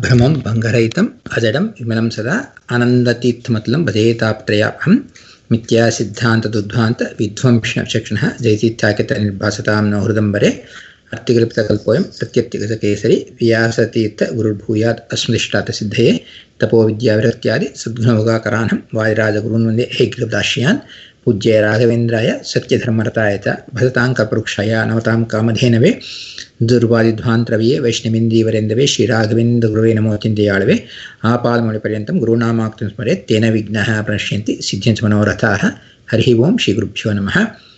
अभ्रमं भङ्गरहितम् अजडं विमलं सदा आनन्दतीर्थमतलं भजेताप्त्रयाहं मिथ्यासिद्धान्तदुद्ध्वान्तविध्वंसचक्षणः जयतीर्थाकितनिर्भासतां नो हृदम्बरे अर्तिकल्पितकल्पोऽयं प्रत्यत्तिगतकेसरि व्यासतीर्थगुरुर्भूयात् अस्मदिष्टातसिद्धये तपोविद्याविरक्त्यादि सद्गुणभोगाकरानं वादिराजगुरून् वन्दे हैग्लदाश्यान् पूज्य राघवेन्द्राय सत्यधर्मरताय च भजताङ्कपरुक्षाय नवतां कामधेनवे ದುರ್ವಾದಿಧ್ವಾಂತರವಿಯೇ ವೈಷ್ಣವೇಂದೀವರೆಂದವೇ ಶ್ರೀರಾಘವೇಂದ್ರ ನಮೋ ಚಿಂತೆಯಾಳವೆ ಆಪಾದಮೌಳಿಪರ್ಯಂతం ಗುರುನಾಮಾಕ್ತಿಂ ಸ್ಮರೆ ತೇನ ವಿಘ್ನಃ ಪ್ರಣಶ್ಯಂತಿ ಸಿದ್ಧ್ಯಂಚ ಮನೋರಥಾಃ ಹರಿ ಓಂ ಶ್ರೀ ಗುರುಭ್ಯೋ ನಮಃ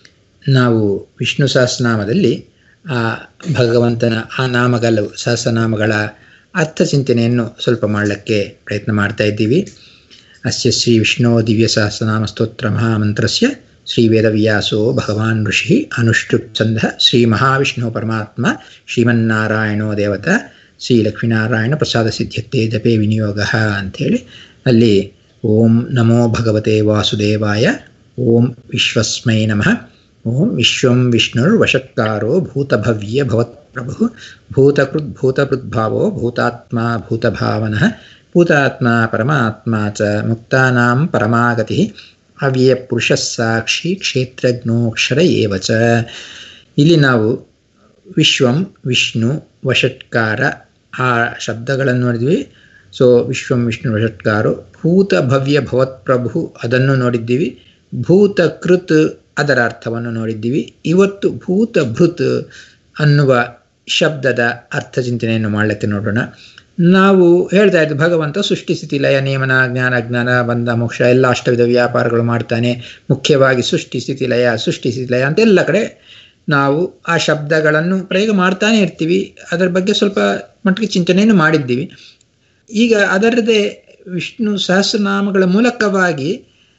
ನಾವು ವಿಷ್ಣು ಸಹಸ್ರನಾಮದಲ್ಲಿ ಆ ಭಗವಂತನ ಆ ನಾಮಗಳು ಸಹಸ್ರನಾಮಗಳ ಅರ್ಥಚಿಂತನೆಯನ್ನು ಸ್ವಲ್ಪ ಮಾಡಲಿಕ್ಕೆ ಪ್ರಯತ್ನ ಮಾಡ್ತಾ ಇದ್ದೀವಿ ಅಸ್ಯ ಶ್ರೀ ವಿಷ್ಣು ದಿವ್ಯ ಸಹಸ್ರನಾಮ ಸ್ತೋತ್ರ ಮಹಾಮಂತ್ರಸ್ಯ ಶ್ರೀ ವೇದವ್ಯಾಸೋ ಭಗವಾನ್ ಋಷಿ ಅನುಷ್ಠುಪ್ಛಂದ ಶ್ರೀ ಮಹಾವಿಷ್ಣು ಪರಮಾತ್ಮ ಶ್ರೀಮನ್ನಾರಾಯಣೋ ದೇವತ ಶ್ರೀ ಲಕ್ಷ್ಮೀನಾರಾಯಣ ಪ್ರಸಾದ ಸಿದ್ಧತೆ ಜಪೆ ವಿನಿಯೋಗ ಅಂಥೇಳಿ ಅಲ್ಲಿ ಓಂ ನಮೋ ಭಗವತೆ ವಾಸುದೇವಾಯ ಓಂ ವಿಶ್ವಸ್ಮೈ ನಮಃ ಓಂ ವಿಶ್ವಂ ವಿಷ್ಣುರ್ವಷತ್ಕಾರೋ ಭೂತಭವ್ಯ ಭವತ್ಪ್ರಭು ಭೂತಕೃದ್ಭೂತಭೃದ್ಭಾವೋ ಭೂತಾತ್ಮ ಭೂತಭಾವನಃ ಭೂತಾತ್ಮ ಪರಮಾತ್ಮ ಚ ಮುಕ್ತಾನಾಂ ಪರಮಾಗತಿ ಅವ್ಯಯ ಪುರುಷ ಸಾಕ್ಷಿ ಕ್ಷೇತ್ರಜ್ಞೋಕ್ಷರ ಏವಚ ಇಲ್ಲಿ ನಾವು ವಿಶ್ವಂ ವಿಷ್ಣು ವಷಟ್ಕಾರ ಆ ಶಬ್ದಗಳನ್ನು ನೋಡಿದ್ವಿ ಸೊ ವಿಶ್ವಂ ವಿಷ್ಣು ವಷಟ್ಕಾರು ಭೂತ ಭವ್ಯ ಭವತ್ಪ್ರಭು ಅದನ್ನು ನೋಡಿದ್ದೀವಿ ಭೂತಕೃತ್ ಅದರ ಅರ್ಥವನ್ನು ನೋಡಿದ್ದೀವಿ ಇವತ್ತು ಭೂತಭೃತ್ ಅನ್ನುವ ಶಬ್ದದ ಅರ್ಥಚಿಂತನೆಯನ್ನು ಮಾಡಲಿಕ್ಕೆ ನೋಡೋಣ ನಾವು ಹೇಳ್ತಾ ಇದ್ದು ಭಗವಂತ ಸೃಷ್ಟಿ ಸ್ಥಿತಿ ಲಯ ನಿಯಮನ ಜ್ಞಾನ ಅಜ್ಞಾನ ಬಂಧ ಮೋಕ್ಷ ಎಲ್ಲ ಅಷ್ಟವಿಧ ವ್ಯಾಪಾರಗಳು ಮಾಡ್ತಾನೆ ಮುಖ್ಯವಾಗಿ ಸೃಷ್ಟಿ ಸ್ಥಿತಿ ಲಯ ಸೃಷ್ಟಿ ಸ್ಥಿತಿ ಲಯ ಅಂತ ಎಲ್ಲ ಕಡೆ ನಾವು ಆ ಶಬ್ದಗಳನ್ನು ಪ್ರಯೋಗ ಮಾಡ್ತಾನೆ ಇರ್ತೀವಿ ಅದರ ಬಗ್ಗೆ ಸ್ವಲ್ಪ ಮಟ್ಟಿಗೆ ಚಿಂತನೆಯನ್ನು ಮಾಡಿದ್ದೀವಿ ಈಗ ಅದರದೇ ವಿಷ್ಣು ಸಹಸ್ರನಾಮಗಳ ಮೂಲಕವಾಗಿ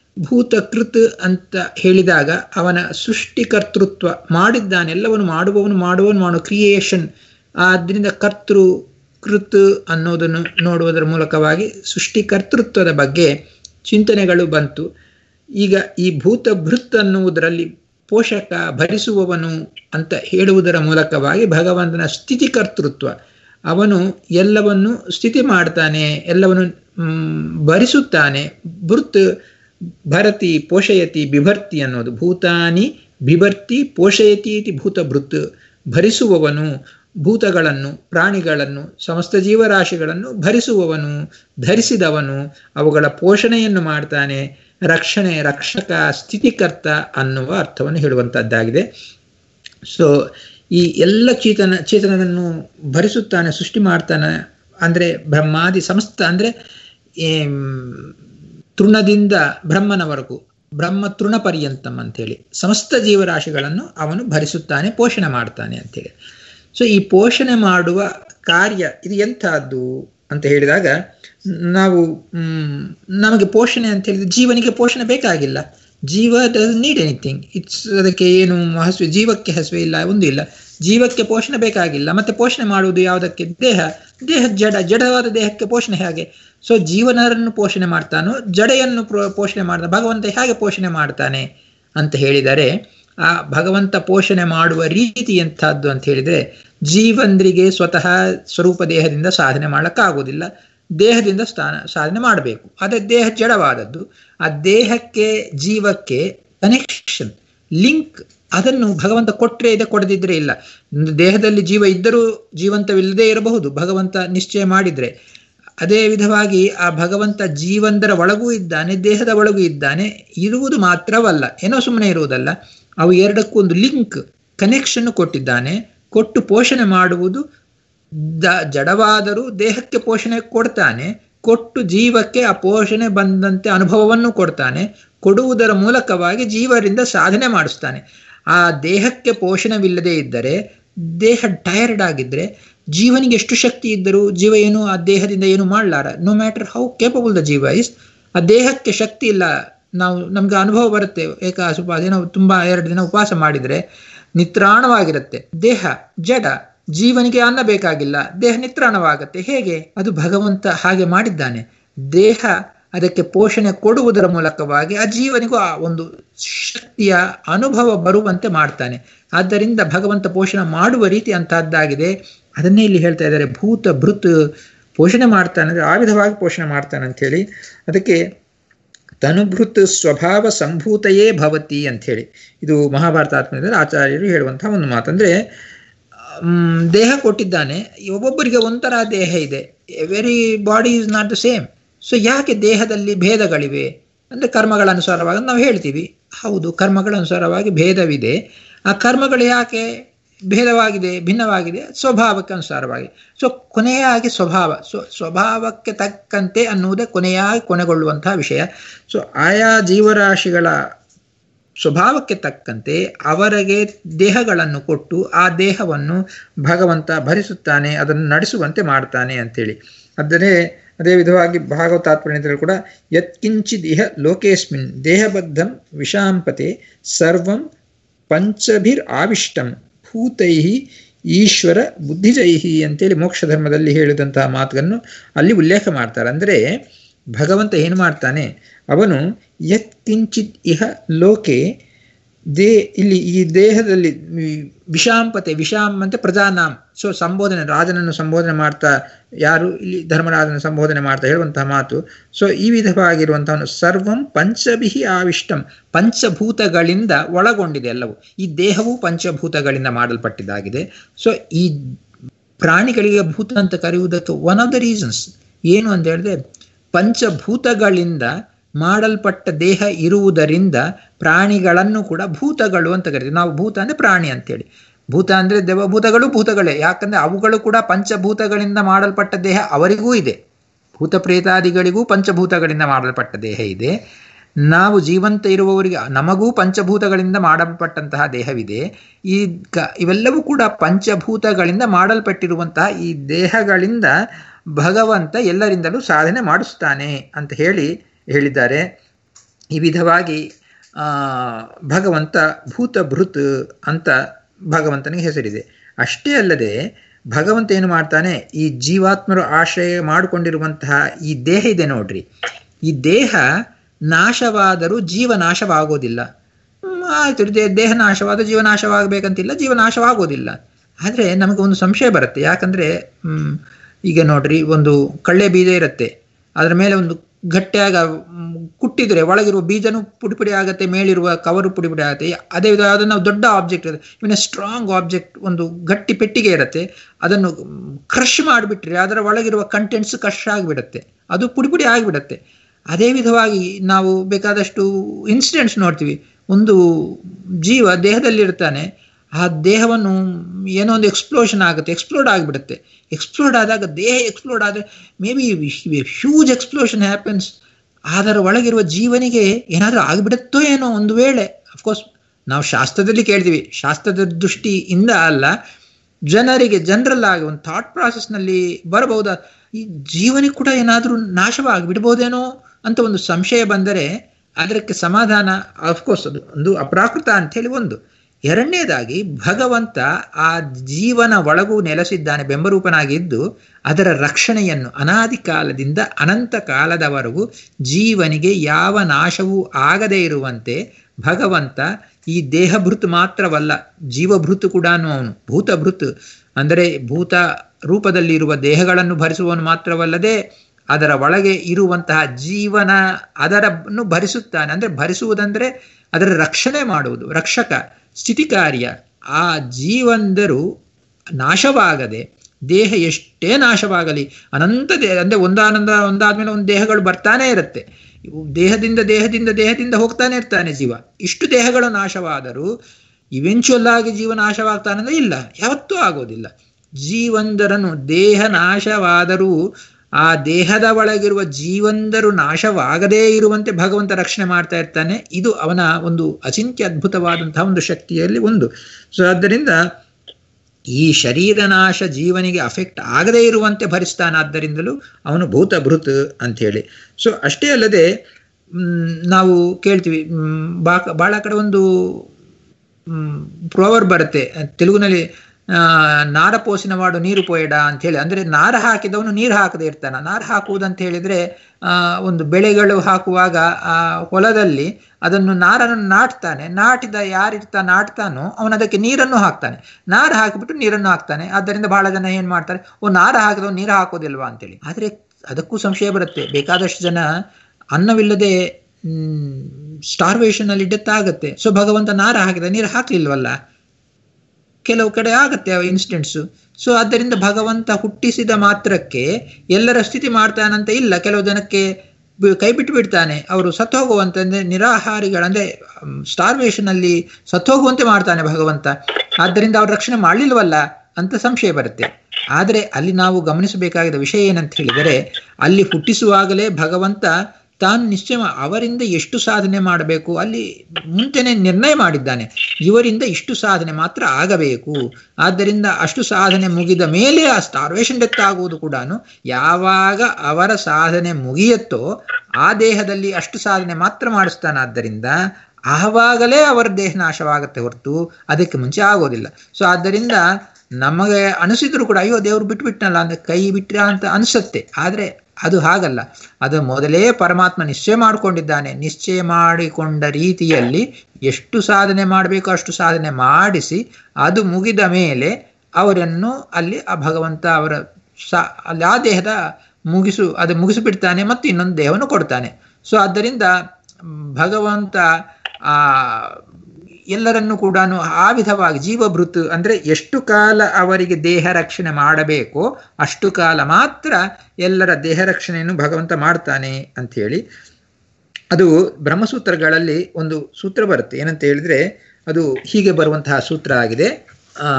ಭೂತಕೃತ್ ಅಂತ ಹೇಳಿದಾಗ ಅವನ ಸೃಷ್ಟಿಕರ್ತೃತ್ವ ಮಾಡಿದ್ದಾನೆ ಎಲ್ಲವನ್ನು ಮಾಡುವವನು ಮಾಡುವವನು ಮಾಡು ಕ್ರಿಯೇಷನ್ ಆದ್ದರಿಂದ ಕರ್ತೃ ಕೃತ್ ಅನ್ನೋದನ್ನು ನೋಡುವುದರ ಮೂಲಕವಾಗಿ ಸೃಷ್ಟಿಕರ್ತೃತ್ವದ ಬಗ್ಗೆ ಚಿಂತನೆಗಳು ಬಂತು ಈಗ ಈ ಭೂತ ಭೃತ್ ಅನ್ನುವುದರಲ್ಲಿ ಪೋಷಕ ಭರಿಸುವವನು ಅಂತ ಹೇಳುವುದರ ಮೂಲಕವಾಗಿ ಭಗವಂತನ ಸ್ಥಿತಿಕರ್ತೃತ್ವ ಅವನು ಎಲ್ಲವನ್ನು ಸ್ಥಿತಿ ಮಾಡ್ತಾನೆ ಎಲ್ಲವನ್ನು ಭರಿಸುತ್ತಾನೆ ಭೃತ್ ಭರತಿ ಪೋಷಯತಿ ಬಿಭರ್ತಿ ಅನ್ನೋದು ಭೂತಾನಿ ಬಿಭರ್ತಿ ಪೋಷಯತಿ ಇತಿ ಭೂತಭೃತ್ ಭರಿಸುವವನು ಭೂತಗಳನ್ನು ಪ್ರಾಣಿಗಳನ್ನು ಸಮಸ್ತ ಜೀವರಾಶಿಗಳನ್ನು ಭರಿಸುವವನು ಧರಿಸಿದವನು ಅವುಗಳ ಪೋಷಣೆಯನ್ನು ಮಾಡ್ತಾನೆ ರಕ್ಷಣೆ ರಕ್ಷಕ ಸ್ಥಿತಿಕರ್ತ ಅನ್ನುವ ಅರ್ಥವನ್ನು ಹೇಳುವಂಥದ್ದಾಗಿದೆ ಸೊ ಈ ಎಲ್ಲ ಚೇತನ ಚೇತನವನ್ನು ಭರಿಸುತ್ತಾನೆ ಸೃಷ್ಟಿ ಮಾಡ್ತಾನೆ ಅಂದರೆ ಬ್ರಹ್ಮಾದಿ ಸಮಸ್ತ ಅಂದರೆ ತೃಣದಿಂದ ಬ್ರಹ್ಮನವರೆಗೂ ಬ್ರಹ್ಮ ತೃಣ ಪರ್ಯಂತಂ ಅಂತೇಳಿ ಸಮಸ್ತ ಜೀವರಾಶಿಗಳನ್ನು ಅವನು ಭರಿಸುತ್ತಾನೆ ಪೋಷಣೆ ಮಾಡ್ತಾನೆ ಅಂತೇಳಿ ಸೊ ಈ ಪೋಷಣೆ ಮಾಡುವ ಕಾರ್ಯ ಇದು ಎಂಥದ್ದು ಅಂತ ಹೇಳಿದಾಗ ನಾವು ನಮಗೆ ಪೋಷಣೆ ಅಂತ ಹೇಳಿದ್ರೆ ಜೀವನಿಗೆ ಪೋಷಣೆ ಬೇಕಾಗಿಲ್ಲ ಜೀವ ಡಸ್ ನೀಡ್ ಎನಿಥಿಂಗ್ ಇಟ್ಸ್ ಅದಕ್ಕೆ ಏನು ಹಸುವೆ ಜೀವಕ್ಕೆ ಹಸುವೆ ಇಲ್ಲ ಒಂದು ಇಲ್ಲ ಜೀವಕ್ಕೆ ಪೋಷಣೆ ಬೇಕಾಗಿಲ್ಲ ಮತ್ತೆ ಪೋಷಣೆ ಮಾಡುವುದು ಯಾವುದಕ್ಕೆ ದೇಹ ದೇಹ ಜಡ ಜಡವಾದ ದೇಹಕ್ಕೆ ಪೋಷಣೆ ಹೇಗೆ ಸೊ ಜೀವನರನ್ನು ಪೋಷಣೆ ಮಾಡ್ತಾನೋ ಜಡೆಯನ್ನು ಪೋಷಣೆ ಮಾಡ್ತಾನೆ ಭಗವಂತ ಹೇಗೆ ಪೋಷಣೆ ಮಾಡ್ತಾನೆ ಅಂತ ಹೇಳಿದರೆ ಆ ಭಗವಂತ ಪೋಷಣೆ ಮಾಡುವ ರೀತಿ ಎಂಥದ್ದು ಅಂತ ಹೇಳಿದರೆ ಜೀವಂದ್ರಿಗೆ ಸ್ವತಃ ಸ್ವರೂಪ ದೇಹದಿಂದ ಸಾಧನೆ ಮಾಡೋಕ್ಕಾಗೋದಿಲ್ಲ ದೇಹದಿಂದ ಸ್ಥಾನ ಸಾಧನೆ ಮಾಡಬೇಕು ಅದೇ ದೇಹ ಜಡವಾದದ್ದು ಆ ದೇಹಕ್ಕೆ ಜೀವಕ್ಕೆ ಕನೆಕ್ಷನ್ ಲಿಂಕ್ ಅದನ್ನು ಭಗವಂತ ಕೊಟ್ಟರೆ ಇದೆ ಕೊಡದಿದ್ರೆ ಇಲ್ಲ ದೇಹದಲ್ಲಿ ಜೀವ ಇದ್ದರೂ ಜೀವಂತವಿಲ್ಲದೆ ಇರಬಹುದು ಭಗವಂತ ನಿಶ್ಚಯ ಮಾಡಿದ್ರೆ ಅದೇ ವಿಧವಾಗಿ ಆ ಭಗವಂತ ಜೀವಂದರ ಒಳಗೂ ಇದ್ದಾನೆ ದೇಹದ ಒಳಗೂ ಇದ್ದಾನೆ ಇರುವುದು ಮಾತ್ರವಲ್ಲ ಏನೋ ಸುಮ್ಮನೆ ಇರುವುದಲ್ಲ ಅವು ಎರಡಕ್ಕೂ ಒಂದು ಲಿಂಕ್ ಕನೆಕ್ಷನ್ ಕೊಟ್ಟಿದ್ದಾನೆ ಕೊಟ್ಟು ಪೋಷಣೆ ಮಾಡುವುದು ದ ಜಡವಾದರೂ ದೇಹಕ್ಕೆ ಪೋಷಣೆ ಕೊಡ್ತಾನೆ ಕೊಟ್ಟು ಜೀವಕ್ಕೆ ಆ ಪೋಷಣೆ ಬಂದಂತೆ ಅನುಭವವನ್ನು ಕೊಡ್ತಾನೆ ಕೊಡುವುದರ ಮೂಲಕವಾಗಿ ಜೀವರಿಂದ ಸಾಧನೆ ಮಾಡಿಸ್ತಾನೆ ಆ ದೇಹಕ್ಕೆ ಪೋಷಣವಿಲ್ಲದೆ ಇದ್ದರೆ ದೇಹ ಟಯರ್ಡ್ ಆಗಿದ್ರೆ ಜೀವನಿಗೆ ಎಷ್ಟು ಶಕ್ತಿ ಇದ್ದರೂ ಜೀವ ಏನು ಆ ದೇಹದಿಂದ ಏನು ಮಾಡಲಾರ no matter how capable the ಜೀವ ಇಸ್ ಆ ದೇಹಕ್ಕೆ ಶಕ್ತಿ ಇಲ್ಲ ನಾವು ನಮ್ಗೆ ಅನುಭವ ಬರುತ್ತೆ ಏಕಾಶ ಉಪವಾಸ ನಾವು ತುಂಬ ಎರಡು ದಿನ ಉಪವಾಸ ಮಾಡಿದರೆ ನಿತ್ರಾಣವಾಗಿರುತ್ತೆ ದೇಹ ಜಡ ಜೀವನಿಗೆ ಅನ್ನ ಬೇಕಾಗಿಲ್ಲ ದೇಹ ನಿತ್ರಾಣವಾಗತ್ತೆ ಹೇಗೆ ಅದು ಭಗವಂತ ಹಾಗೆ ಮಾಡಿದ್ದಾನೆ ದೇಹ ಅದಕ್ಕೆ ಪೋಷಣೆ ಕೊಡುವುದರ ಮೂಲಕವಾಗಿ ಆ ಜೀವನಿಗೂ ಆ ಒಂದು ಶಕ್ತಿಯ ಅನುಭವ ಬರುವಂತೆ ಮಾಡ್ತಾನೆ ಆದ್ದರಿಂದ ಭಗವಂತ ಪೋಷಣೆ ಮಾಡುವ ರೀತಿ ಅಂತಹದ್ದಾಗಿದೆ ಅದನ್ನೇ ಇಲ್ಲಿ ಹೇಳ್ತಾ ಇದ್ದಾರೆ ಭೂತ ಭೃತ್ ಪೋಷಣೆ ಮಾಡ್ತಾನೆ ಅಂದರೆ ಆ ವಿಧವಾಗಿ ಪೋಷಣೆ ಮಾಡ್ತಾನೆ ಅಂಥೇಳಿ ಅದಕ್ಕೆ ತನುಭೃತ್ ಸ್ವಭಾವ ಸಂಭೂತೆಯೇ ಭವತಿ ಅಂಥೇಳಿ ಇದು ಮಹಾಭಾರತ ಆತ್ಮದಲ್ಲಿ ಆಚಾರ್ಯರು ಹೇಳುವಂತಹ ಒಂದು ಮಾತು ಅಂದರೆ ದೇಹ ಕೊಟ್ಟಿದ್ದಾನೆ ಒಬ್ಬೊಬ್ಬರಿಗೆ ಒಂಥರ ದೇಹ ಇದೆ very body is not the same so ಯಾಕೆ ದೇಹದಲ್ಲಿ ಭೇದಗಳಿವೆ ಅಂದರೆ ಕರ್ಮಗಳ ಅನುಸಾರವಾಗಿ ನಾವು ಹೇಳ್ತೀವಿ ಹೌದು ಕರ್ಮಗಳ ಅನುಸಾರವಾಗಿ ಭೇದವಿದೆ ಆ ಕರ್ಮಗಳು ಯಾಕೆ ಭೇದವಾಗಿದೆ ಭಿನ್ನವಾಗಿದೆ ಸ್ವಭಾವಕ್ಕೆ ಅನುಸಾರವಾಗಿ ಸೊ ಕೊನೆಯಾಗಿ ಸ್ವಭಾವ ಸೊ ಸ್ವಭಾವಕ್ಕೆ ತಕ್ಕಂತೆ ಅನ್ನುವುದೇ ಕೊನೆಯಾಗಿ ಕೊನೆಗೊಳ್ಳುವಂತಹ ವಿಷಯ ಸೊ ಆಯಾ ಜೀವರಾಶಿಗಳ ಸ್ವಭಾವಕ್ಕೆ ತಕ್ಕಂತೆ ಅವರಿಗೆ ದೇಹಗಳನ್ನು ಕೊಟ್ಟು ಆ ದೇಹವನ್ನು ಭಗವಂತ ಭರಿಸುತ್ತಾನೆ ಅದನ್ನು ನಡೆಸುವಂತೆ ಮಾಡ್ತಾನೆ ಅಂತೇಳಿ ಆದರೆ ಅದೇ ವಿಧವಾಗಿ ಭಾಗವತಾತ್ಮಣಿತರು ಕೂಡ ಯತ್ಕಿಂಚಿದ್ ಇಹ ಲೋಕೇಸ್ಮಿನ್ ದೇಹಬದ್ಧಂ ವಿಷಾಂಪತೆ ಸರ್ವಂ ಪಂಚಭಿರ್ ಆವಿಷ್ಟಂ ಭೂತೈ ಈಶ್ವರ ಬುದ್ಧಿಜೈಹಿ ಅಂತೇಳಿ ಮೋಕ್ಷ ಧರ್ಮದಲ್ಲಿ ಹೇಳಿದಂತಹ ಮಾತನ್ನು ಅಲ್ಲಿ ಉಲ್ಲೇಖ ಮಾಡ್ತಾರೆ ಅಂದರೆ ಭಗವಂತ ಏನು ಮಾಡ್ತಾನೆ ಅವನು ಯತ್ಕಿಂಚಿತ್ ಇಹ ಲೋಕೆ ದೇ ಇಲ್ಲಿ ಈ ದೇಹದಲ್ಲಿ ವಿಷಾಂಪತೆ ವಿಷಾಂ ಅಂತ ಪ್ರಜಾನಾಮ್ ಸೊ ಸಂಬೋಧನೆ ರಾಜನನ್ನು ಸಂಬೋಧನೆ ಮಾಡ್ತಾ ಯಾರು ಇಲ್ಲಿ ಧರ್ಮರಾಜನ ಸಂಬೋಧನೆ ಮಾಡ್ತಾ ಹೇಳುವಂತಹ ಮಾತು ಸೊ ಈ ವಿಧವಾಗಿರುವಂತಹ ಸರ್ವಂ ಪಂಚಭಿಹಿ ಆವಿಷ್ಟಂ ಪಂಚಭೂತಗಳಿಂದ ಒಳಗೊಂಡಿದೆ ಎಲ್ಲವೂ ಈ ದೇಹವು ಪಂಚಭೂತಗಳಿಂದ ಮಾಡಲ್ಪಟ್ಟಿದ್ದಾಗಿದೆ ಸೊ ಈ ಪ್ರಾಣಿಗಳಿಗೆ ಭೂತ ಅಂತ ಕರೆಯುವುದಕ್ಕೆ ಒನ್ ಆಫ್ ದ ರೀಸನ್ಸ್ ಏನು ಅಂತ ಹೇಳಿದ್ರೆ ಪಂಚಭೂತಗಳಿಂದ ಮಾಡಲ್ಪಟ್ಟ ದೇಹ ಇರುವುದರಿಂದ ಪ್ರಾಣಿಗಳನ್ನು ಕೂಡ ಭೂತಗಳು ಅಂತ ಕರಿತೀವಿ ನಾವು ಭೂತ ಅಂದರೆ ಪ್ರಾಣಿ ಅಂತೇಳಿ ಭೂತ ಅಂದರೆ ದೇವಭೂತಗಳು ಭೂತಗಳೇ ಯಾಕಂದರೆ ಅವುಗಳು ಕೂಡ ಪಂಚಭೂತಗಳಿಂದ ಮಾಡಲ್ಪಟ್ಟ ದೇಹ ಅವರಿಗೂ ಇದೆ ಭೂತ ಪ್ರೇತಾದಿಗಳಿಗೂ ಪಂಚಭೂತಗಳಿಂದ ಮಾಡಲ್ಪಟ್ಟ ದೇಹ ಇದೆ ನಾವು ಜೀವಂತ ಇರುವವರಿಗೆ ನಮಗೂ ಪಂಚಭೂತಗಳಿಂದ ಮಾಡಲ್ಪಟ್ಟಂತಹ ದೇಹವಿದೆ ಈ ಕ ಇವೆಲ್ಲವೂ ಕೂಡ ಪಂಚಭೂತಗಳಿಂದ ಮಾಡಲ್ಪಟ್ಟಿರುವಂತಹ ಈ ದೇಹಗಳಿಂದ ಭಗವಂತ ಎಲ್ಲರಿಂದಲೂ ಸಾಧನೆ ಮಾಡಿಸ್ತಾನೆ ಅಂತ ಹೇಳಿ ಹೇಳಿದ್ದಾರೆ ಈ ವಿಧವಾಗಿ ಭಗವಂತ ಭೂತಭೃತ್ ಅಂತ ಭಗವಂತನಿಗೆ ಹೆಸರಿದೆ ಅಷ್ಟೇ ಅಲ್ಲದೆ ಭಗವಂತ ಏನು ಮಾಡ್ತಾನೆ ಈ ಜೀವಾತ್ಮರು ಆಶ್ರಯ ಮಾಡಿಕೊಂಡಿರುವಂತಹ ಈ ದೇಹ ಇದೆ ನೋಡ್ರಿ ಈ ದೇಹ ನಾಶವಾದರೂ ಜೀವ ನಾಶವಾಗೋದಿಲ್ಲ ಆಯ್ತು ದೇಹ ನಾಶವಾದ ಜೀವ ನಾಶವಾಗಬೇಕಂತಿಲ್ಲ ಜೀವ ನಾಶವಾಗೋದಿಲ್ಲ ಆದರೆ ನಮಗೆ ಒಂದು ಸಂಶಯ ಬರುತ್ತೆ ಯಾಕಂದರೆ ಈಗ ನೋಡ್ರಿ ಒಂದು ಕಳ್ಳೆ ಬೀಜ ಇರುತ್ತೆ ಅದರ ಮೇಲೆ ಒಂದು ಗಟ್ಟಿಯಾಗ ಕುಟ್ಟಿದ್ರೆ ಒಳಗಿರುವ ಬೀಜನೂ ಪುಡಿ ಪುಡಿ ಆಗುತ್ತೆ ಮೇಲಿರುವ ಕವರು ಪುಡಿ ಪುಡಿ ಆಗುತ್ತೆ ಅದೇ ವಿಧ ಅದನ್ನು ನಾವು ದೊಡ್ಡ ಆಬ್ಜೆಕ್ಟ್ ಇರುತ್ತೆ ಇವನ್ನ ಸ್ಟ್ರಾಂಗ್ ಆಬ್ಜೆಕ್ಟ್ ಒಂದು ಗಟ್ಟಿ ಪೆಟ್ಟಿಗೆ ಇರುತ್ತೆ ಅದನ್ನು ಕ್ರಶ್ ಮಾಡಿಬಿಟ್ರೆ ಅದರ ಒಳಗಿರುವ ಕಂಟೆಂಟ್ಸ್ ಕ್ರಶ್ ಆಗಿಬಿಡುತ್ತೆ ಅದು ಪುಡಿ ಪುಡಿ ಆಗಿಬಿಡುತ್ತೆ ಅದೇ ವಿಧವಾಗಿ ನಾವು ಬೇಕಾದಷ್ಟು ಇನ್ಸಿಡೆಂಟ್ಸ್ ನೋಡ್ತೀವಿ ಒಂದು ಜೀವ ದೇಹದಲ್ಲಿರ್ತಾನೆ ಆ ದೇಹವನ್ನು ಏನೋ ಒಂದು ಎಕ್ಸ್ಪ್ಲೋಷನ್ ಆಗುತ್ತೆ ಎಕ್ಸ್ಪ್ಲೋರ್ಡ್ ಆಗಿಬಿಡುತ್ತೆ ಎಕ್ಸ್ಪ್ಲೋರ್ಡ್ ಆದಾಗ ದೇಹ ಎಕ್ಸ್ಪ್ಲೋರ್ಡ್ ಆದರೆ maybe huge explosion happens ಅದರ ಒಳಗಿರುವ ಜೀವನಿಗೆ ಏನಾದರೂ ಆಗಿಬಿಡುತ್ತೋ ಏನೋ ಒಂದು ವೇಳೆ ಅಫ್ಕೋರ್ಸ್ ನಾವು ಶಾಸ್ತ್ರದಲ್ಲಿ ಕೇಳ್ತೀವಿ ಶಾಸ್ತ್ರದ ದೃಷ್ಟಿಯಿಂದ ಅಲ್ಲ ಜನರಿಗೆ ಜನರಲ್ ಆಗಿ ಒಂದು ಥಾಟ್ ಪ್ರಾಸೆಸ್ನಲ್ಲಿ ಬರಬಹುದಾ ಈ ಜೀವನಿಗೆ ಕೂಡ ಏನಾದರೂ ನಾಶವಾಗಿಬಿಡ್ಬೋದೇನೋ ಅಂತ ಒಂದು ಸಂಶಯ ಬಂದರೆ ಅದಕ್ಕೆ ಸಮಾಧಾನ ಅಫ್ಕೋರ್ಸ್ ಅದು ಒಂದು ಅಪ್ರಾಕೃತ ಅಂಥೇಳಿ ಒಂದು ಎರಡನೇದಾಗಿ ಭಗವಂತ ಆ ಜೀವನ ಒಳಗೂ ನೆಲೆಸಿದ್ದಾನೆ ಬೆಂಬರೂಪನಾಗಿದ್ದು ಅದರ ರಕ್ಷಣೆಯನ್ನು ಅನಾದಿ ಕಾಲದಿಂದ ಅನಂತ ಕಾಲದವರೆಗೂ ಜೀವನಿಗೆ ಯಾವ ನಾಶವೂ ಆಗದೇ ಇರುವಂತೆ ಭಗವಂತ ಈ ದೇಹಭೃತ್ ಮಾತ್ರವಲ್ಲ ಜೀವಭೃತ್ ಕೂಡ ಅವನು ಭೂತಭೃತ್ ಅಂದರೆ ಭೂತ ರೂಪದಲ್ಲಿ ಇರುವ ದೇಹಗಳನ್ನು ಭರಿಸುವವನು ಮಾತ್ರವಲ್ಲದೆ ಅದರ ಒಳಗೆ ಇರುವಂತಹ ಜೀವನ ಅದರನ್ನು ಭರಿಸುತ್ತಾನೆ ಅಂದರೆ ಭರಿಸುವುದಂದರೆ ಅದರ ರಕ್ಷಣೆ ಮಾಡುವುದು ರಕ್ಷಕ ಸ್ಥಿತಿ ಕಾರ್ಯ ಆ ಜೀವಂದರು ನಾಶವಾಗದೆ ದೇಹ ಎಷ್ಟೇ ನಾಶವಾಗಲಿ ಅನಂತ ದೇಹ ಅಂದರೆ ಒಂದಾನಂದ ಒಂದಾದ್ಮೇಲೆ ಒಂದು ದೇಹಗಳು ಬರ್ತಾನೆ ಇರುತ್ತೆ ದೇಹದಿಂದ ದೇಹದಿಂದ ದೇಹದಿಂದ ಹೋಗ್ತಾನೆ ಇರ್ತಾನೆ ಜೀವ ಇಷ್ಟು ದೇಹಗಳು ನಾಶವಾದರೂ ಇವೆಂಚುವಲ್ ಆಗಿ ಜೀವ ನಾಶವಾಗ್ತಾನಂದ್ರೆ ಇಲ್ಲ ಯಾವತ್ತೂ ಆಗೋದಿಲ್ಲ ಜೀವಂದರನು ದೇಹ ನಾಶವಾದರೂ ಆ ದೇಹದ ಒಳಗಿರುವ ಜೀವಂದರು ನಾಶವಾಗದೇ ಇರುವಂತೆ ಭಗವಂತ ರಕ್ಷಣೆ ಮಾಡ್ತಾ ಇರ್ತಾನೆ ಇದು ಅವನ ಒಂದು ಅಚಿಂತ್ಯ ಅದ್ಭುತವಾದಂತಹ ಒಂದು ಶಕ್ತಿಯಲ್ಲಿ ಒಂದು ಸೊ ಆದ್ದರಿಂದ ಈ ಶರೀರ ನಾಶ ಜೀವನಿಗೆ ಅಫೆಕ್ಟ್ ಆಗದೇ ಇರುವಂತೆ ಭರಿಸ್ತಾನಾದ್ದರಿಂದಲೂ ಅವನು ಭೂತಭೃತ್ ಅಂಥೇಳಿ ಸೊ ಅಷ್ಟೇ ಅಲ್ಲದೆ ನಾವು ಕೇಳ್ತೀವಿ ಬಾ ಭಾಳ ಕಡೆ ಒಂದು ಪ್ರೋವರ್ ಬರುತ್ತೆ ತೆಲುಗಿನಲ್ಲಿ ನಾರಪೋಸಿನ ವಾಡು ನೀರು ಪೋಯಡ ಅಂತ ಹೇಳಿ ಅಂದ್ರೆ ನಾರ ಹಾಕಿದವನು ನೀರು ಹಾಕದೆ ಇರ್ತಾನ ನಾರ ಹಾಕುವುದಂತ ಹೇಳಿದ್ರೆ ಆ ಒಂದು ಬೆಳೆಗಳು ಹಾಕುವಾಗ ಆ ಹೊಲದಲ್ಲಿ ಅದನ್ನು ನಾರನ್ನು ನಾಟ್ತಾನೆ ನಾಟಿದ ಯಾರಿರ್ತ ನಾಟ್ತಾನೋ ಅವನು ಅದಕ್ಕೆ ನೀರನ್ನು ಹಾಕ್ತಾನೆ ನಾರ ಹಾಕಿಬಿಟ್ಟು ನೀರನ್ನು ಹಾಕ್ತಾನೆ ಆದ್ದರಿಂದ ಬಹಳ ಜನ ಏನ್ ಮಾಡ್ತಾರೆ ಓ ನಾರ ಹಾಕಿದವ್ ನೀರು ಹಾಕೋದಿಲ್ವಾ ಅಂತೇಳಿ ಆದ್ರೆ ಅದಕ್ಕೂ ಸಂಶಯ ಬರುತ್ತೆ ಬೇಕಾದಷ್ಟು ಜನ ಅನ್ನವಿಲ್ಲದೆ ಸ್ಟಾರ್ವೇಷನ್ ಅಲ್ಲಿ ಡೆತ್ ಆಗತ್ತೆ ಸೊ ಭಗವಂತ ನಾರ ಹಾಕಿದ ನೀರು ಹಾಕ್ಲಿಲ್ವಲ್ಲ ಕೆಲವು ಕಡೆ ಆಗತ್ತೆ ಆ ಇನ್ಸ್ಟೆಂಟ್ಸು ಸೊ ಆದ್ದರಿಂದ ಭಗವಂತ ಹುಟ್ಟಿಸಿದ ಮಾತ್ರಕ್ಕೆ ಎಲ್ಲರ ಸ್ಥಿತಿ ಮಾಡ್ತಾನಂತ ಇಲ್ಲ ಕೆಲವು ಜನಕ್ಕೆ ಕೈ ಬಿಟ್ಟು ಬಿಡ್ತಾನೆ ಅವರು ಸತ್ತು ಹೋಗುವಂತಂದ್ರೆ ನಿರಾಹಾರಿಗಳಂದ್ರೆ ಸ್ಟಾರ್ವೇಷನ್ ಅಲ್ಲಿ ಸತ್ತು ಹೋಗುವಂತೆ ಮಾಡ್ತಾನೆ ಭಗವಂತ ಆದ್ದರಿಂದ ಅವ್ರ ರಕ್ಷಣೆ ಮಾಡಲಿಲ್ವಲ್ಲ ಅಂತ ಸಂಶಯ ಬರುತ್ತೆ ಆದರೆ ಅಲ್ಲಿ ನಾವು ಗಮನಿಸಬೇಕಾದ ವಿಷಯ ಏನಂತ ಹೇಳಿದರೆ ಅಲ್ಲಿ ಹುಟ್ಟಿಸುವಾಗಲೇ ಭಗವಂತ ತಾನು ನಿಶ್ಚಯ ಅವರಿಂದ ಎಷ್ಟು ಸಾಧನೆ ಮಾಡಬೇಕು ಅಲ್ಲಿ ಮುಂಚೆನೆ ನಿರ್ಣಯ ಮಾಡಿದ್ದಾನೆ ಇವರಿಂದ ಇಷ್ಟು ಸಾಧನೆ ಮಾತ್ರ ಆಗಬೇಕು ಆದ್ದರಿಂದ ಅಷ್ಟು ಸಾಧನೆ ಮುಗಿದ ಮೇಲೆ ಆ ಸ್ಟಾರ್ವೇಷನ್ ಡೆತ್ ಆಗುವುದು ಕೂಡ ಯಾವಾಗ ಅವರ ಸಾಧನೆ ಮುಗಿಯುತ್ತೋ ಆ ದೇಹದಲ್ಲಿ ಅಷ್ಟು ಸಾಧನೆ ಮಾತ್ರ ಮಾಡಿಸ್ತಾನಾದ್ದರಿಂದ ಆವಾಗಲೇ ಅವರ ದೇಹ ನಾಶವಾಗುತ್ತೆ ಹೊರತು ಅದಕ್ಕೆ ಮುಂಚೆ ಆಗೋದಿಲ್ಲ ಸೊ ಆದ್ದರಿಂದ ನಮಗೆ ಅನಿಸಿದ್ರು ಕೂಡ ಅಯ್ಯೋ ದೇವ್ರು ಬಿಟ್ಬಿಟ್ನಲ್ಲ ಅಂದ್ರೆ ಕೈ ಬಿಟ್ರ ಅಂತ ಅನಿಸುತ್ತೆ ಆದ್ರೆ ಅದು ಹಾಗಲ್ಲ ಅದು ಮೊದಲೇ ಪರಮಾತ್ಮ ನಿಶ್ಚಯ ಮಾಡಿಕೊಂಡಿದ್ದಾನೆ ನಿಶ್ಚಯ ಮಾಡಿಕೊಂಡ ರೀತಿಯಲ್ಲಿ ಎಷ್ಟು ಸಾಧನೆ ಮಾಡಬೇಕು ಅಷ್ಟು ಸಾಧನೆ ಮಾಡಿಸಿ ಅದು ಮುಗಿದ ಮೇಲೆ ಅವರನ್ನು ಅಲ್ಲಿ ಆ ಭಗವಂತ ಅವರ ಸಾ ಅಲ್ಲಿ ಆ ದೇಹದ ಮುಗಿಸು ಅದು ಮುಗಿಸಿಬಿಡ್ತಾನೆ ಮತ್ತು ಇನ್ನೊಂದು ದೇಹವನ್ನು ಕೊಡ್ತಾನೆ ಸೊ ಆದ್ದರಿಂದ ಭಗವಂತ ಆ ಎಲ್ಲರನ್ನು ಕೂಡ ಆ ವಿಧವಾಗಿ ಜೀವಭೃತ್ ಅಂದ್ರೆ ಎಷ್ಟು ಕಾಲ ಅವರಿಗೆ ದೇಹ ರಕ್ಷಣೆ ಮಾಡಬೇಕೋ ಅಷ್ಟು ಕಾಲ ಮಾತ್ರ ಎಲ್ಲರ ದೇಹ ರಕ್ಷಣೆಯನ್ನು ಭಗವಂತ ಮಾಡ್ತಾನೆ ಅಂತ ಹೇಳಿ ಅದು ಬ್ರಹ್ಮಸೂತ್ರಗಳಲ್ಲಿ ಒಂದು ಸೂತ್ರ ಬರುತ್ತೆ ಏನಂತ ಹೇಳಿದ್ರೆ ಅದು ಹೀಗೆ ಬರುವಂತಹ ಸೂತ್ರ ಆಗಿದೆ ಆ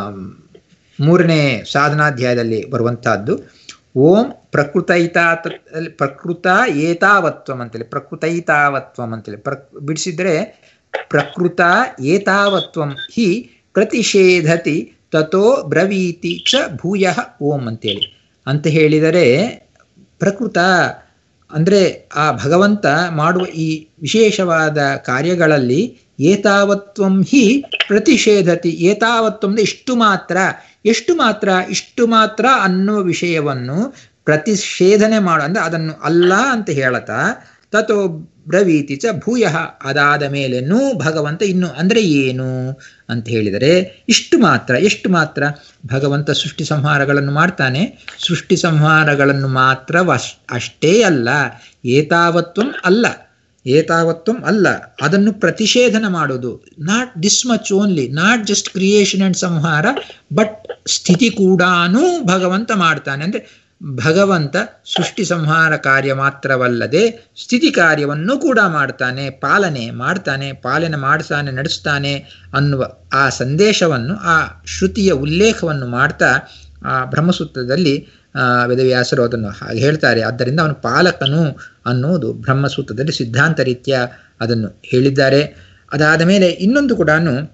ಮೂರನೇ ಸಾಧನಾಧ್ಯಾಯದಲ್ಲಿ ಬರುವಂತಹದ್ದು ಓಂ ಪ್ರಕೃತೈತಾ ಪ್ರಕೃತ ಏತಾವತ್ವಂ ಅಂತೇಳಿ ಪ್ರಕೃತೈತಾವತ್ವಂ ಅಂತೇಳಿ ಪ್ರ ಬಿಡಿಸಿದ್ರೆ ಪ್ರಕೃತ ಏತಾವತ್ವಂ ಹಿ ಪ್ರತಿಷೇಧತಿ ತಥೋ ಬ್ರವೀತಿ ಚ ಭೂಯ ಓಂ ಅಂತೇಳಿ ಅಂತ ಹೇಳಿದರೆ ಪ್ರಕೃತ ಅಂದ್ರೆ ಆ ಭಗವಂತ ಮಾಡುವ ಈ ವಿಶೇಷವಾದ ಕಾರ್ಯಗಳಲ್ಲಿ ಏತಾವತ್ವಂ ಹಿ ಪ್ರತಿಷೇಧತಿ ಏತಾವತ್ವಂ ಇಷ್ಟು ಮಾತ್ರ ಎಷ್ಟು ಮಾತ್ರ ಇಷ್ಟು ಮಾತ್ರ ಅನ್ನುವ ವಿಷಯವನ್ನು ಪ್ರತಿಷೇಧನೆ ಮಾಡು ಅಂದ್ರೆ ಅದನ್ನು ಅಲ್ಲ ಅಂತ ಹೇಳತಾ ತಥೋ ಬ್ರವೀತಿ ಚ ಭೂಯ ಅದಾದ ಮೇಲೆನೂ ಭಗವಂತ ಇನ್ನು ಅಂದ್ರೆ ಏನು ಅಂತ ಹೇಳಿದರೆ ಇಷ್ಟು ಮಾತ್ರ ಎಷ್ಟು ಮಾತ್ರ ಭಗವಂತ ಸೃಷ್ಟಿ ಸಂಹಾರಗಳನ್ನು ಮಾಡ್ತಾನೆ ಸೃಷ್ಟಿ ಸಂಹಾರಗಳನ್ನು ಮಾತ್ರ ಅಷ್ಟೇ ಅಲ್ಲ ಏತಾವತ್ವಂ ಅಲ್ಲ ಏತಾವತ್ವಂ ಅಲ್ಲ ಅದನ್ನು ಪ್ರತಿಷೇಧನ ಮಾಡೋದು not this much only not just creation and ಸಂಹಾರ ಬಟ್ ಸ್ಥಿತಿ ಕೂಡಾನೂ ಭಗವಂತ ಮಾಡ್ತಾನೆ ಅಂದ್ರೆ ಭಗವಂತ ಸೃಷ್ಟಿ ಸಂಹಾರ ಕಾರ್ಯ ಮಾತ್ರವಲ್ಲದೆ ಸ್ಥಿತಿ ಕಾರ್ಯವನ್ನು ಕೂಡ ಮಾಡ್ತಾನೆ ಪಾಲನೆ ಮಾಡ್ತಾನೆ ಪಾಲನೆ ಮಾಡಿಸ್ತಾನೆ ನಡೆಸ್ತಾನೆ ಅನ್ನುವ ಆ ಸಂದೇಶವನ್ನು ಆ ಶ್ರುತಿಯ ಉಲ್ಲೇಖವನ್ನು ಮಾಡ್ತಾ ಆ ಬ್ರಹ್ಮಸೂತ್ರದಲ್ಲಿ ಆ ವೇದವ್ಯಾಸರು ಅದನ್ನು ಹಾಗೆ ಹೇಳ್ತಾರೆ ಆದ್ದರಿಂದ ಅವನು ಪಾಲಕನು ಅನ್ನುವುದು ಬ್ರಹ್ಮಸೂತ್ರದಲ್ಲಿ ಸಿದ್ಧಾಂತ ರೀತ್ಯ ಅದನ್ನು ಹೇಳಿದ್ದಾರೆ ಅದಾದ ಮೇಲೆ ಇನ್ನೊಂದು ಕೂಡ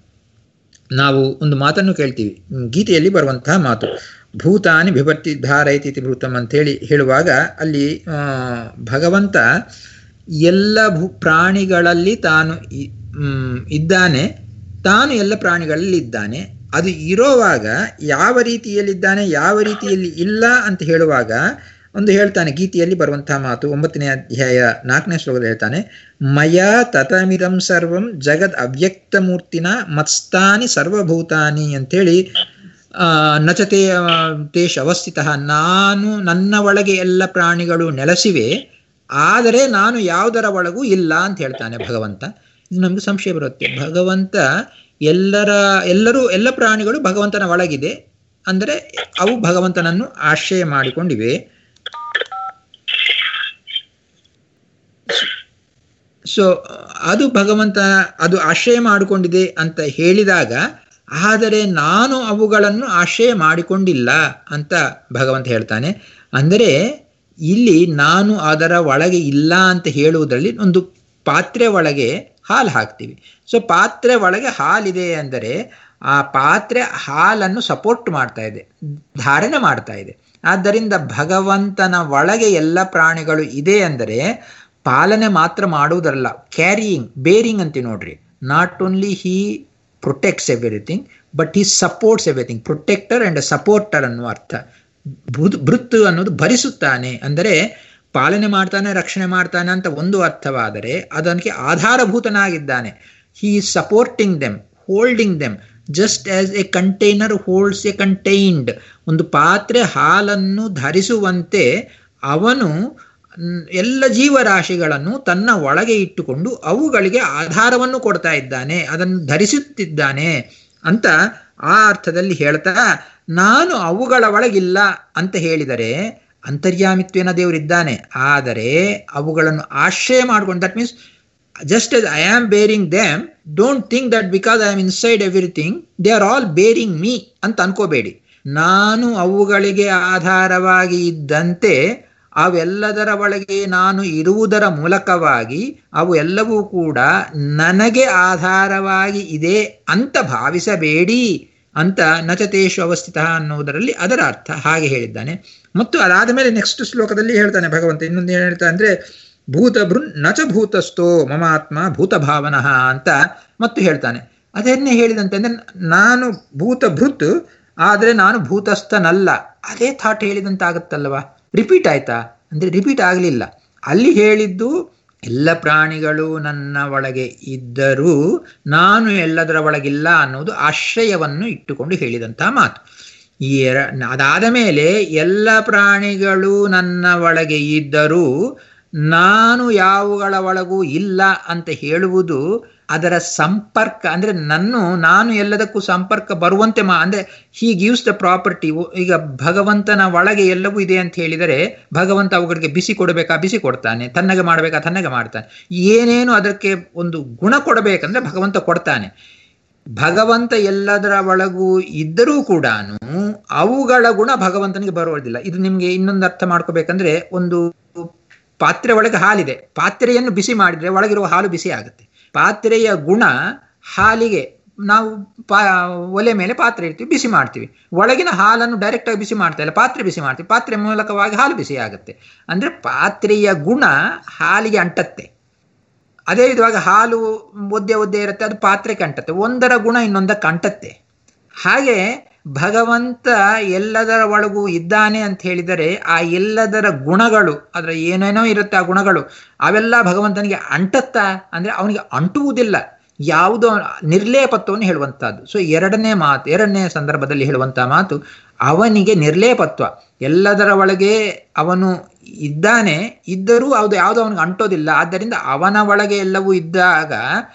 ನಾವು ಒಂದು ಮಾತನ್ನು ಕೇಳ್ತೀವಿ ಗೀತೆಯಲ್ಲಿ ಬರುವಂತಹ ಮಾತು ಭೂತಾನಿ ಬಿಭರ್ತಿ ಧಾರೈತಿ ಭೂತಂ ಅಂತೇಳಿ ಹೇಳುವಾಗ ಅಲ್ಲಿ ಭಗವಂತ ಎಲ್ಲ ಭೂ ಪ್ರಾಣಿಗಳಲ್ಲಿ ತಾನು ಇದ್ದಾನೆ ತಾನು ಎಲ್ಲ ಪ್ರಾಣಿಗಳಲ್ಲಿ ಇದ್ದಾನೆ ಅದು ಇರೋವಾಗ ಯಾವ ರೀತಿಯಲ್ಲಿದ್ದಾನೆ ಯಾವ ರೀತಿಯಲ್ಲಿ ಇಲ್ಲ ಅಂತ ಹೇಳುವಾಗ ಒಂದು ಹೇಳ್ತಾನೆ ಗೀತೆಯಲ್ಲಿ ಬರುವಂತಹ ಮಾತು ಒಂಬತ್ತನೇ ಅಧ್ಯಾಯ ನಾಲ್ಕನೇ ಶ್ಲೋಕದಲ್ಲಿ ಹೇಳ್ತಾನೆ ಮಯ ತತಮಿರಂ ಸರ್ವಂ ಜಗದ್ ಅವ್ಯಕ್ತ ಮೂರ್ತಿನ ಮತ್ಸ್ತಾನಿ ಸರ್ವಭೂತಾನಿ ಅಂತೇಳಿ ಆ ನಚತೆ ತೇಷ ಅವಸ್ಥಿತ ನಾನು ನನ್ನ ಒಳಗೆ ಎಲ್ಲ ಪ್ರಾಣಿಗಳು ನೆಲೆಸಿವೆ ಆದರೆ ನಾನು ಯಾವುದರ ಒಳಗೂ ಇಲ್ಲ ಅಂತ ಹೇಳ್ತಾನೆ ಭಗವಂತ ಇದು ನಮ್ಗೆ ಸಂಶಯ ಬರುತ್ತೆ ಭಗವಂತ ಎಲ್ಲರ ಎಲ್ಲರೂ ಎಲ್ಲ ಪ್ರಾಣಿಗಳು ಭಗವಂತನ ಒಳಗಿದೆ ಅಂದರೆ ಅವು ಭಗವಂತನನ್ನು ಆಶ್ರಯ ಮಾಡಿಕೊಂಡಿವೆ ಸೊ ಅದು ಭಗವಂತ ಅದು ಆಶ್ರಯ ಮಾಡಿಕೊಂಡಿದೆ ಅಂತ ಹೇಳಿದಾಗ ಆದರೆ ನಾನು ಅವುಗಳನ್ನು ಆಶ್ರಯ ಮಾಡಿಕೊಂಡಿಲ್ಲ ಅಂತ ಭಗವಂತ ಹೇಳ್ತಾನೆ ಅಂದರೆ ಇಲ್ಲಿ ನಾನು ಅದರ ಒಳಗೆ ಇಲ್ಲ ಅಂತ ಹೇಳುವುದರಲ್ಲಿ ಒಂದು ಪಾತ್ರೆ ಒಳಗೆ ಹಾಲು ಹಾಕ್ತೀವಿ ಸೊ ಪಾತ್ರೆ ಒಳಗೆ ಹಾಲಿದೆ ಅಂದರೆ ಆ ಪಾತ್ರೆ ಹಾಲನ್ನು ಸಪೋರ್ಟ್ ಮಾಡ್ತಾ ಇದೆ ಧಾರಣೆ ಮಾಡ್ತಾ ಇದೆ ಆದ್ದರಿಂದ ಭಗವಂತನ ಒಳಗೆ ಎಲ್ಲ ಪ್ರಾಣಿಗಳು ಇದೆ ಅಂದರೆ ಪಾಲನೆ ಮಾತ್ರ ಮಾಡುವುದರಲ್ಲ ಕ್ಯಾರಿಯಿಂಗ್ ಬೇರಿಂಗ್ ಅಂತ ನೋಡ್ರಿ not only he protects everything but he supports everything protector and supporter ಅನ್ನುವ ಅರ್ಥ ಭೃತ್ ಅನ್ನೋದು ಭರಿಸುತ್ತಾನೆ ಅಂದರೆ ಪಾಲನೆ ಮಾಡ್ತಾನೆ ರಕ್ಷಣೆ ಮಾಡ್ತಾನೆ ಅಂತ ಒಂದು ಅರ್ಥವಾದರೆ ಅದಕ್ಕೆ ಆಧಾರಭೂತನಾಗಿದ್ದಾನೆ he is supporting them holding them just as a container holds a contained ಒಂದು ಪಾತ್ರೆ ಹಾಲನ್ನು ಧರಿಸುವಂತೆ ಅವನು ಎಲ್ಲ ಜೀವರಾಶಿಗಳನ್ನು ತನ್ನ ಒಳಗೆ ಇಟ್ಟುಕೊಂಡು ಅವುಗಳಿಗೆ ಆಧಾರವನ್ನು ಕೊಡ್ತಾ ಇದ್ದಾನೆ ಅದನ್ನು ಧರಿಸುತ್ತಿದ್ದಾನೆ ಅಂತ ಆ ಅರ್ಥದಲ್ಲಿ ಹೇಳ್ತಾ ನಾನು ಅವುಗಳ ಒಳಗಿಲ್ಲ ಅಂತ ಹೇಳಿದರೆ ಅಂತರ್ಯಾಮಿತ್ವೇನ ದೇವರಿದ್ದಾನೆ ಆದರೆ ಅವುಗಳನ್ನು ಆಶ್ರಯ ಮಾಡ್ಕೊಂಡು that means just as I am bearing them don't think that because I am inside everything they are all bearing me ಅಂತ ಅನ್ಕೋಬೇಡಿ ನಾನು ಅವುಗಳಿಗೆ ಆಧಾರವಾಗಿ ಇದ್ದಂತೆ ಅವೆಲ್ಲದರ ಒಳಗೆ ನಾನು ಇರುವುದರ ಮೂಲಕವಾಗಿ ಅವು ಎಲ್ಲವೂ ಕೂಡ ನನಗೆ ಆಧಾರವಾಗಿ ಇದೆ ಅಂತ ಭಾವಿಸಬೇಡಿ ಅಂತ ನಚತೇಶು ಅವಸ್ಥಿತ ಅನ್ನುವುದರಲ್ಲಿ ಅದರ ಅರ್ಥ ಹಾಗೆ ಹೇಳಿದ್ದಾನೆ ಮತ್ತು ಅದಾದ ಮೇಲೆ ನೆಕ್ಸ್ಟ್ ಶ್ಲೋಕದಲ್ಲಿ ಹೇಳ್ತಾನೆ ಭಗವಂತ ಇನ್ನೊಂದು ಏನು ಹೇಳ್ತಾ ಅಂದ್ರೆ ಭೂತ ಭೃನ್ ನಚ ಭೂತಸ್ಥೋ ಮಮಾತ್ಮ ಭೂತ ಭಾವನಃ ಅಂತ ಮತ್ತು ಹೇಳ್ತಾನೆ ಅದನ್ನೇ ಹೇಳಿದಂತೆ ಅಂದ್ರೆ ನಾನು ಭೂತ ಭೃತ್ ಆದರೆ ನಾನು ಭೂತಸ್ಥನಲ್ಲ ಅದೇ ಥಾಟ್ ಹೇಳಿದಂತಾಗತ್ತಲ್ವಾ ರಿಪೀಟ್ ಆಯ್ತಾ ಅಂದ್ರೆ ರಿಪೀಟ್ ಆಗಲಿಲ್ಲ ಅಲ್ಲಿ ಹೇಳಿದ್ದು ಎಲ್ಲ ಪ್ರಾಣಿಗಳು ನನ್ನ ಒಳಗೆ ಇದ್ದರೂ ನಾನು ಎಲ್ಲದರ ಒಳಗಿಲ್ಲ ಅನ್ನೋದು ಆಶ್ರಯವನ್ನು ಇಟ್ಟುಕೊಂಡು ಹೇಳಿದಂತಹ ಮಾತು ಈ ಎರ ಅದಾದ ಮೇಲೆ ಎಲ್ಲ ಪ್ರಾಣಿಗಳು ನನ್ನ ಒಳಗೆ ಇದ್ದರೂ ನಾನು ಯಾವುಗಳ ಒಳಗೂ ಇಲ್ಲ ಅಂತ ಹೇಳುವುದು ಅದರ ಸಂಪರ್ಕ ಅಂದ್ರೆ ನನ್ನ ನಾನು ಎಲ್ಲದಕ್ಕೂ ಸಂಪರ್ಕ ಬರುವಂತೆ ಮಾ ಅಂದ್ರೆ ಹಿ ಗಿವ್ಸ್ ದ ಪ್ರಾಪರ್ಟಿ ಈಗ ಭಗವಂತನ ಒಳಗೆ ಎಲ್ಲವೂ ಇದೆ ಅಂತ ಹೇಳಿದರೆ ಭಗವಂತ ಅವುಗಳಿಗೆ ಬಿಸಿ ಕೊಡಬೇಕಾ ಬಿಸಿ ಕೊಡ್ತಾನೆ ತನ್ನಗೆ ಮಾಡಬೇಕಾ ತನ್ನಗೆ ಮಾಡ್ತಾನೆ ಏನೇನು ಅದಕ್ಕೆ ಒಂದು ಗುಣ ಕೊಡಬೇಕಂದ್ರೆ ಭಗವಂತ ಕೊಡ್ತಾನೆ ಭಗವಂತ ಎಲ್ಲದರ ಒಳಗೂ ಇದ್ದರೂ ಕೂಡ ಅವುಗಳ ಗುಣ ಭಗವಂತನಿಗೆ ಬರುವುದಿಲ್ಲ ಇದು ನಿಮ್ಗೆ ಇನ್ನೊಂದು ಅರ್ಥ ಮಾಡ್ಕೋಬೇಕಂದ್ರೆ ಒಂದು ಪಾತ್ರೆ ಒಳಗೆ ಹಾಲಿದೆ ಪಾತ್ರೆಯನ್ನು ಬಿಸಿ ಮಾಡಿದ್ರೆ ಒಳಗಿರುವ ಹಾಲು ಬಿಸಿ ಆಗುತ್ತೆ ಪಾತ್ರೆಯ ಗುಣ ಹಾಲಿಗೆ ನಾವು ಪಾ ಒಲೆ ಮೇಲೆ ಪಾತ್ರೆ ಇಡ್ತೀವಿ ಬಿಸಿ ಮಾಡ್ತೀವಿ ಒಳಗಿನ ಹಾಲನ್ನು ಡೈರೆಕ್ಟ್ ಆಗಿ ಬಿಸಿ ಮಾಡ್ತಾ ಇಲ್ಲ ಪಾತ್ರೆ ಬಿಸಿ ಮಾಡ್ತೀವಿ ಪಾತ್ರೆ ಮೂಲಕವಾಗಿ ಹಾಲು ಬಿಸಿ ಆಗುತ್ತೆ ಅಂದ್ರೆ ಪಾತ್ರೆಯ ಗುಣ ಹಾಲಿಗೆ ಅಂಟತ್ತೆ ಅದೇ ವಿಧವಾಗಿ ಹಾಲು ಒದ್ದೆ ಒದ್ದೆ ಇರುತ್ತೆ ಅದು ಪಾತ್ರೆಗೆ ಅಂಟತ್ತೆ ಒಂದರ ಗುಣ ಇನ್ನೊಂದಕ್ಕೆ ಅಂಟತ್ತೆ ಹಾಗೆ ಭಗವಂತ ಎಲ್ಲದರ ಒಳಗೂ ಇದ್ದಾನೆ ಅಂತ ಹೇಳಿದರೆ ಆ ಎಲ್ಲದರ ಗುಣಗಳು ಅದರ ಏನೇನೋ ಇರುತ್ತೆ ಆ ಗುಣಗಳು ಅವೆಲ್ಲ ಭಗವಂತನಿಗೆ ಅಂಟತ್ತಾ ಅಂದ್ರೆ ಅವನಿಗೆ ಅಂಟುವುದಿಲ್ಲ ಯಾವುದೋ ನಿರ್ಲೇಪತ್ವವನ್ನು ಹೇಳುವಂತಹದ್ದು ಸೊ ಎರಡನೇ ಮಾತು ಎರಡನೇ ಸಂದರ್ಭದಲ್ಲಿ ಹೇಳುವಂತಹ ಮಾತು ಅವನಿಗೆ ನಿರ್ಲೇಪತ್ವ ಎಲ್ಲದರ ಒಳಗೆ ಅವನು ಇದ್ದಾನೆ ಇದ್ದರೂ ಅದು ಯಾವುದೋ ಅವನಿಗೆ ಅಂಟೋದಿಲ್ಲ ಆದ್ದರಿಂದ ಅವನ ಒಳಗೆ ಎಲ್ಲವೂ ಇದ್ದಾಗ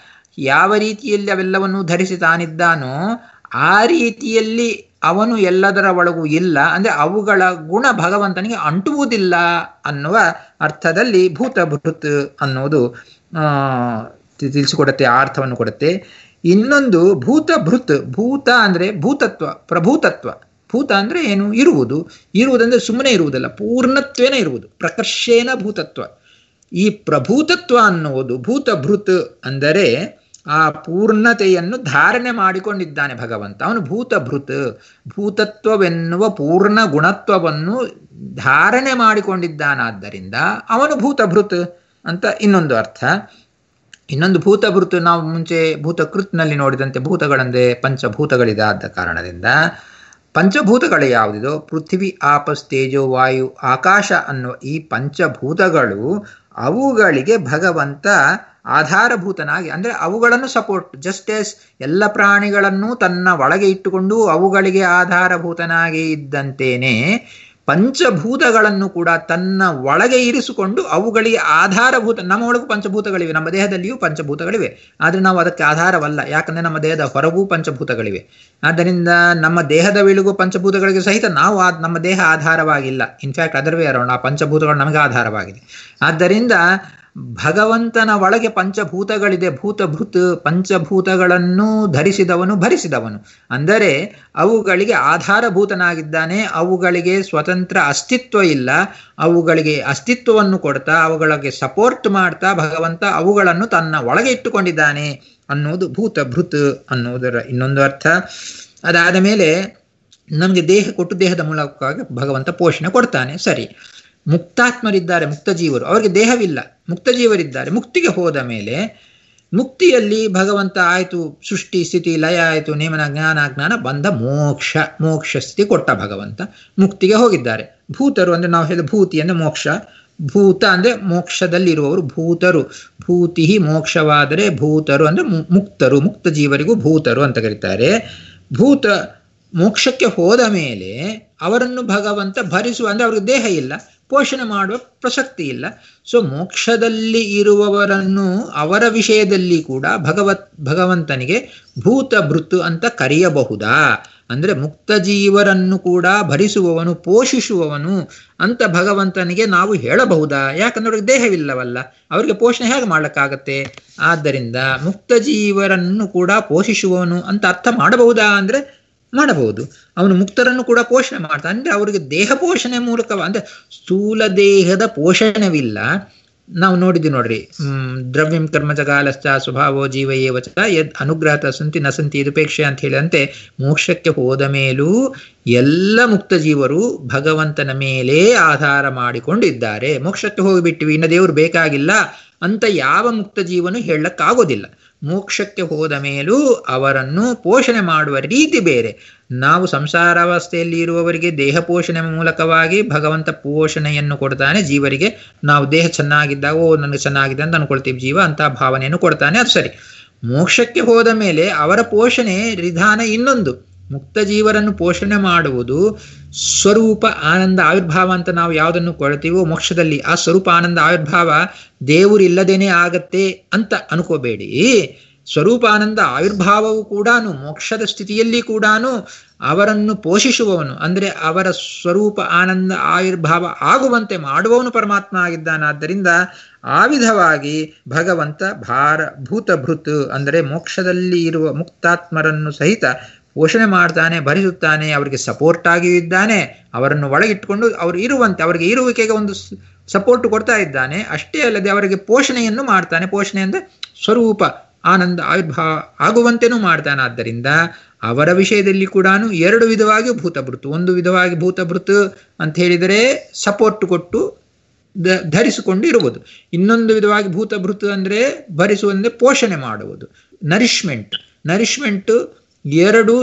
ಯಾವ ರೀತಿಯಲ್ಲಿ ಅವೆಲ್ಲವನ್ನು ಧರಿಸಿ ತಾನಿದ್ದಾನೋ ಆ ರೀತಿಯಲ್ಲಿ ಅವನು ಎಲ್ಲದರ ಒಳಗೂ ಇಲ್ಲ ಅಂದ್ರೆ ಅವುಗಳ ಗುಣ ಭಗವಂತನಿಗೆ ಅಂಟುವುದಿಲ್ಲ ಅನ್ನುವ ಅರ್ಥದಲ್ಲಿ ಭೂತಭೃತ್ ಅನ್ನೋದು ಆ ತಿಳಿಸಿಕೊಡುತ್ತೆ ಆ ಅರ್ಥವನ್ನು ಕೊಡುತ್ತೆ ಇನ್ನೊಂದು ಭೂತಭೃತ್ ಭೂತ ಅಂದ್ರೆ ಭೂತತ್ವ ಪ್ರಭೂತತ್ವ ಭೂತ ಅಂದ್ರೆ ಏನು ಇರುವುದು ಇರುವುದಂದ್ರೆ ಸುಮ್ಮನೆ ಇರುವುದಲ್ಲ ಪೂರ್ಣತ್ವೇನ ಇರುವುದು ಪ್ರಕರ್ಷೇನ ಭೂತತ್ವ ಈ ಪ್ರಭೂತತ್ವ ಅನ್ನುವುದು ಭೂತಭೃತ್ ಅಂದರೆ ಆ ಪೂರ್ಣತೆಯನ್ನು ಧಾರಣೆ ಮಾಡಿಕೊಂಡಿದ್ದಾನೆ ಭಗವಂತ ಅವನು ಭೂತಭೃತ್ ಭೂತತ್ವವೆನ್ನುವ ಪೂರ್ಣ ಗುಣತ್ವವನ್ನು ಧಾರಣೆ ಮಾಡಿಕೊಂಡಿದ್ದಾನಾದ್ದರಿಂದ ಅವನು ಭೂತಭೃತ್ ಅಂತ ಇನ್ನೊಂದು ಅರ್ಥ ಇನ್ನೊಂದು ಭೂತಭೃತ್ ನಾವು ಮುಂಚೆ ಭೂತಕೃತ್ನಲ್ಲಿ ನೋಡಿದಂತೆ ಭೂತಗಳಂದ್ರೆ ಪಂಚಭೂತಗಳಿದೆ ಆದ ಕಾರಣದಿಂದ ಪಂಚಭೂತಗಳು ಯಾವುದಿದೋ ಪೃಥ್ವಿ ಆಪಸ್ ತೇಜೋ ವಾಯು ಆಕಾಶ ಅನ್ನುವ ಈ ಪಂಚಭೂತಗಳು ಅವುಗಳಿಗೆ ಭಗವಂತ ಆಧಾರಭೂತನಾಗಿ ಅಂದ್ರೆ ಅವುಗಳನ್ನು ಸಪೋರ್ಟ್ ಜಸ್ಟ್ ಎಸ್ ಎಲ್ಲ ಪ್ರಾಣಿಗಳನ್ನು ತನ್ನ ಒಳಗೆ ಇಟ್ಟುಕೊಂಡು ಅವುಗಳಿಗೆ ಆಧಾರಭೂತನಾಗಿ ಇದ್ದಂತೇನೆ ಪಂಚಭೂತಗಳನ್ನು ಕೂಡ ತನ್ನ ಒಳಗೆ ಇರಿಸಿಕೊಂಡು ಅವುಗಳಿಗೆ ಆಧಾರಭೂತ ನಮ್ಮ ಒಳಗೂ ಪಂಚಭೂತಗಳಿವೆ ನಮ್ಮ ದೇಹದಲ್ಲಿಯೂ ಪಂಚಭೂತಗಳಿವೆ ಆದರೆ ನಾವು ಅದಕ್ಕೆ ಆಧಾರವಲ್ಲ ಯಾಕಂದ್ರೆ ನಮ್ಮ ದೇಹದ ಹೊರಗೂ ಪಂಚಭೂತಗಳಿವೆ ಆದ್ದರಿಂದ ನಮ್ಮ ದೇಹದ ವಿಳುಗು ಪಂಚಭೂತಗಳಿಗೆ ಸಹಿತ ನಾವು ಆ ನಮ್ಮ ದೇಹ ಆಧಾರವಾಗಿಲ್ಲ ಇನ್ಫ್ಯಾಕ್ಟ್ ಅದರವೇ ಅರೋಣ ಆ ಪಂಚಭೂತಗಳು ನಮಗೆ ಆಧಾರವಾಗಿದೆ ಆದ್ದರಿಂದ ಭಗವಂತನ ಒಳಗೆ ಪಂಚಭೂತಗಳಿದೆ ಭೂತಭೂತ ಪಂಚಭೂತಗಳನ್ನು ಧರಿಸಿದವನು ಭರಿಸಿದವನು ಅಂದರೆ ಅವುಗಳಿಗೆ ಆಧಾರಭೂತನಾಗಿದ್ದಾನೆ ಅವುಗಳಿಗೆ ಸ್ವತಂತ್ರ ಅಸ್ತಿತ್ವ ಇಲ್ಲ ಅವುಗಳಿಗೆ ಅಸ್ತಿತ್ವವನ್ನು ಕೊಡ್ತಾ ಅವುಗಳಿಗೆ ಸಪೋರ್ಟ್ ಮಾಡ್ತಾ ಭಗವಂತ ಅವುಗಳನ್ನು ತನ್ನ ಒಳಗೆ ಇಟ್ಟುಕೊಂಡಿದ್ದಾನೆ ಅನ್ನೋದು ಭೂತಭೃತ್ ಅನ್ನೋದರ ಇನ್ನೊಂದು ಅರ್ಥ ಅದಾದ ಮೇಲೆ ನಮಗೆ ದೇಹ ಕೊಟ್ಟು ದೇಹದ ಮೂಲಕವಾಗಿ ಭಗವಂತ ಪೋಷಣೆ ಕೊಡ್ತಾನೆ ಸರಿ ಮುಕ್ತಾತ್ಮರಿದ್ದಾರೆ ಮುಕ್ತ ಜೀವರು ಅವರಿಗೆ ದೇಹವಿಲ್ಲ ಮುಕ್ತ ಜೀವರಿದ್ದಾರೆ ಮುಕ್ತಿಗೆ ಹೋದ ಮೇಲೆ ಮುಕ್ತಿಯಲ್ಲಿ ಭಗವಂತ ಆಯಿತು ಸೃಷ್ಟಿ ಸ್ಥಿತಿ ಲಯ ಆಯಿತು ನೇಮನ ಜ್ಞಾನ ಜ್ಞಾನ ಬಂದ ಮೋಕ್ಷ ಮೋಕ್ಷ ಸ್ಥಿತಿ ಕೊಟ್ಟ ಭಗವಂತ ಮುಕ್ತಿಗೆ ಹೋಗಿದ್ದಾರೆ ಭೂತರು ಅಂದರೆ ನಾವು ಹೇಳಿದ ಭೂತಿ ಅಂದರೆ ಮೋಕ್ಷ ಭೂತ ಅಂದರೆ ಮೋಕ್ಷದಲ್ಲಿರುವವರು ಭೂತರು ಭೂತಿ ಮೋಕ್ಷವಾದರೆ ಭೂತರು ಅಂದರೆ ಮುಕ್ತರು ಮುಕ್ತ ಜೀವರಿಗೂ ಭೂತರು ಅಂತ ಕರೀತಾರೆ ಭೂತ ಮೋಕ್ಷಕ್ಕೆ ಹೋದ ಮೇಲೆ ಅವರನ್ನು ಭಗವಂತ ಭರಿಸುವ ಅಂದರೆ ಅವ್ರಿಗೆ ದೇಹ ಇಲ್ಲ ಪೋಷಣೆ ಮಾಡುವ ಪ್ರಸಕ್ತಿ ಇಲ್ಲ ಸೊ ಮೋಕ್ಷದಲ್ಲಿ ಇರುವವರನ್ನು ಅವರ ವಿಷಯದಲ್ಲಿ ಕೂಡ ಭಗವತ್ ಭಗವಂತನಿಗೆ ಭೂತ ಭೃತು ಅಂತ ಕರೆಯಬಹುದಾ ಅಂದರೆ ಮುಕ್ತ ಜೀವರನ್ನು ಕೂಡ ಭರಿಸುವವನು ಪೋಷಿಸುವವನು ಅಂತ ಭಗವಂತನಿಗೆ ನಾವು ಹೇಳಬಹುದಾ ಯಾಕಂದ್ರೆ ಅವ್ರಿಗೆ ದೇಹವಿಲ್ಲವಲ್ಲ ಅವರಿಗೆ ಪೋಷಣೆ ಹೇಗೆ ಮಾಡ್ಲಿಕ್ಕಾಗತ್ತೆ ಆದ್ದರಿಂದ ಮುಕ್ತ ಜೀವರನ್ನು ಕೂಡ ಪೋಷಿಸುವವನು ಅಂತ ಅರ್ಥ ಮಾಡಬಹುದಾ ಅಂದ್ರೆ ಮಾಡಬಹುದು ಅವನು ಮುಕ್ತರನ್ನು ಕೂಡ ಪೋಷಣೆ ಮಾಡ್ತಾನೆ ಅಂದ್ರೆ ಅವರಿಗೆ ದೇಹ ಪೋಷಣೆ ಮೂಲಕ ಅಂದ್ರೆ ಸ್ಥೂಲ ದೇಹದ ಪೋಷಣವಿಲ್ಲ ನಾವು ನೋಡಿದ್ವಿ ನೋಡ್ರಿ ಹ್ಮ್ ದ್ರವ್ಯಂ ಕರ್ಮಜಗಾಲಶ್ಚ ಸ್ವಭಾವೋ ಜೀವ ಏವಚ ಯದ್ ಅನುಗ್ರಹತ ಸಂತಿ ನಸಂತಿ ಇದುಪೇಕ್ಷೆ ಅಂತ ಹೇಳಿದಂತೆ ಮೋಕ್ಷಕ್ಕೆ ಹೋದ ಮೇಲೂ ಎಲ್ಲ ಮುಕ್ತ ಜೀವರು ಭಗವಂತನ ಮೇಲೆ ಆಧಾರ ಮಾಡಿಕೊಂಡಿದ್ದಾರೆ ಮೋಕ್ಷಕ್ಕೆ ಹೋಗಿಬಿಟ್ಟಿವಿ ಇನ್ನು ದೇವರು ಬೇಕಾಗಿಲ್ಲ ಅಂತ ಯಾವ ಮುಕ್ತ ಜೀವನು ಹೇಳಕ್ಕಾಗೋದಿಲ್ಲ ಮೋಕ್ಷಕ್ಕೆ ಹೋದ ಮೇಲೂ ಅವರನ್ನು ಪೋಷಣೆ ಮಾಡುವ ರೀತಿ ಬೇರೆ ನಾವು ಸಂಸಾರಾವಸ್ಥೆಯಲ್ಲಿ ಇರುವವರಿಗೆ ದೇಹ ಪೋಷಣೆ ಮೂಲಕವಾಗಿ ಭಗವಂತ ಪೋಷಣೆಯನ್ನು ಕೊಡ್ತಾನೆ ಜೀವರಿಗೆ ನಾವು ದೇಹ ಚೆನ್ನಾಗಿದ್ದಾಗ ಓ ನನಗೆ ಚೆನ್ನಾಗಿದೆ ಅಂತ ಅನ್ಕೊಳ್ತೀವಿ ಜೀವ ಅಂತ ಭಾವನೆಯನ್ನು ಕೊಡ್ತಾನೆ ಅದು ಸರಿ ಮೋಕ್ಷಕ್ಕೆ ಹೋದ ಮೇಲೆ ಅವರ ಪೋಷಣೆ ವಿಧಾನ ಇನ್ನೊಂದು ಮುಕ್ತ ಜೀವರನ್ನು ಪೋಷಣೆ ಮಾಡುವುದು ಸ್ವರೂಪ ಆನಂದ ಆವಿರ್ಭಾವ ಅಂತ ನಾವು ಯಾವುದನ್ನು ಕೊಳ್ತೀವೋ ಮೋಕ್ಷದಲ್ಲಿ ಆ ಸ್ವರೂಪ ಆನಂದ ಆವಿರ್ಭಾವ ದೇವರಿಲ್ಲದೇನೆ ಆಗತ್ತೆ ಅಂತ ಅನ್ಕೋಬೇಡಿ ಸ್ವರೂಪಾನಂದ ಆವಿರ್ಭಾವವು ಕೂಡ ಮೋಕ್ಷದ ಸ್ಥಿತಿಯಲ್ಲಿ ಕೂಡ ಅವರನ್ನು ಪೋಷಿಸುವವನು ಅಂದರೆ ಅವರ ಸ್ವರೂಪ ಆನಂದ ಆವಿರ್ಭಾವ ಆಗುವಂತೆ ಮಾಡುವವನು ಪರಮಾತ್ಮ ಆಗಿದ್ದಾನಾದ್ದರಿಂದ ಆ ವಿಧವಾಗಿ ಭಗವಂತ ಭಾರ ಭೂತಭೃತ್ ಅಂದರೆ ಮೋಕ್ಷದಲ್ಲಿ ಇರುವ ಮುಕ್ತಾತ್ಮರನ್ನು ಸಹಿತ ಪೋಷಣೆ ಮಾಡ್ತಾನೆ ಭರಿಸುತ್ತಾನೆ ಅವರಿಗೆ ಸಪೋರ್ಟ್ ಆಗಿಯೂ ಇದ್ದಾನೆ ಅವರನ್ನು ಒಳಗಿಟ್ಕೊಂಡು ಅವರು ಇರುವಂತೆ ಅವರಿಗೆ ಇರುವಿಕೆಗೆ ಒಂದು ಸಪೋರ್ಟ್ ಕೊಡ್ತಾ ಇದ್ದಾನೆ ಅಷ್ಟೇ ಅಲ್ಲದೆ ಅವರಿಗೆ ಪೋಷಣೆಯನ್ನು ಮಾಡ್ತಾನೆ ಪೋಷಣೆ ಅಂದರೆ ಸ್ವರೂಪ ಆನಂದ ಆವಿರ್ಭಾವ ಆಗುವಂತೆನೂ ಮಾಡ್ತಾನೆ ಆದ್ದರಿಂದ ಅವರ ವಿಷಯದಲ್ಲಿ ಕೂಡ ಎರಡು ವಿಧವಾಗಿ ಭೂತಭೃತು ಒಂದು ವಿಧವಾಗಿ ಭೂತಭೃತು ಅಂತ ಹೇಳಿದರೆ ಸಪೋರ್ಟ್ ಕೊಟ್ಟು ದ ಧರಿಸಿಕೊಂಡು ಇರುವುದು ಇನ್ನೊಂದು ವಿಧವಾಗಿ ಭೂತಭೃತು ಅಂದರೆ ಭರಿಸುವಂದ್ರೆ ಪೋಷಣೆ ಮಾಡುವುದು ನರಿಶ್ಮೆಂಟ್ ನರಿಶ್ಮೆಂಟ್ ಎರಡು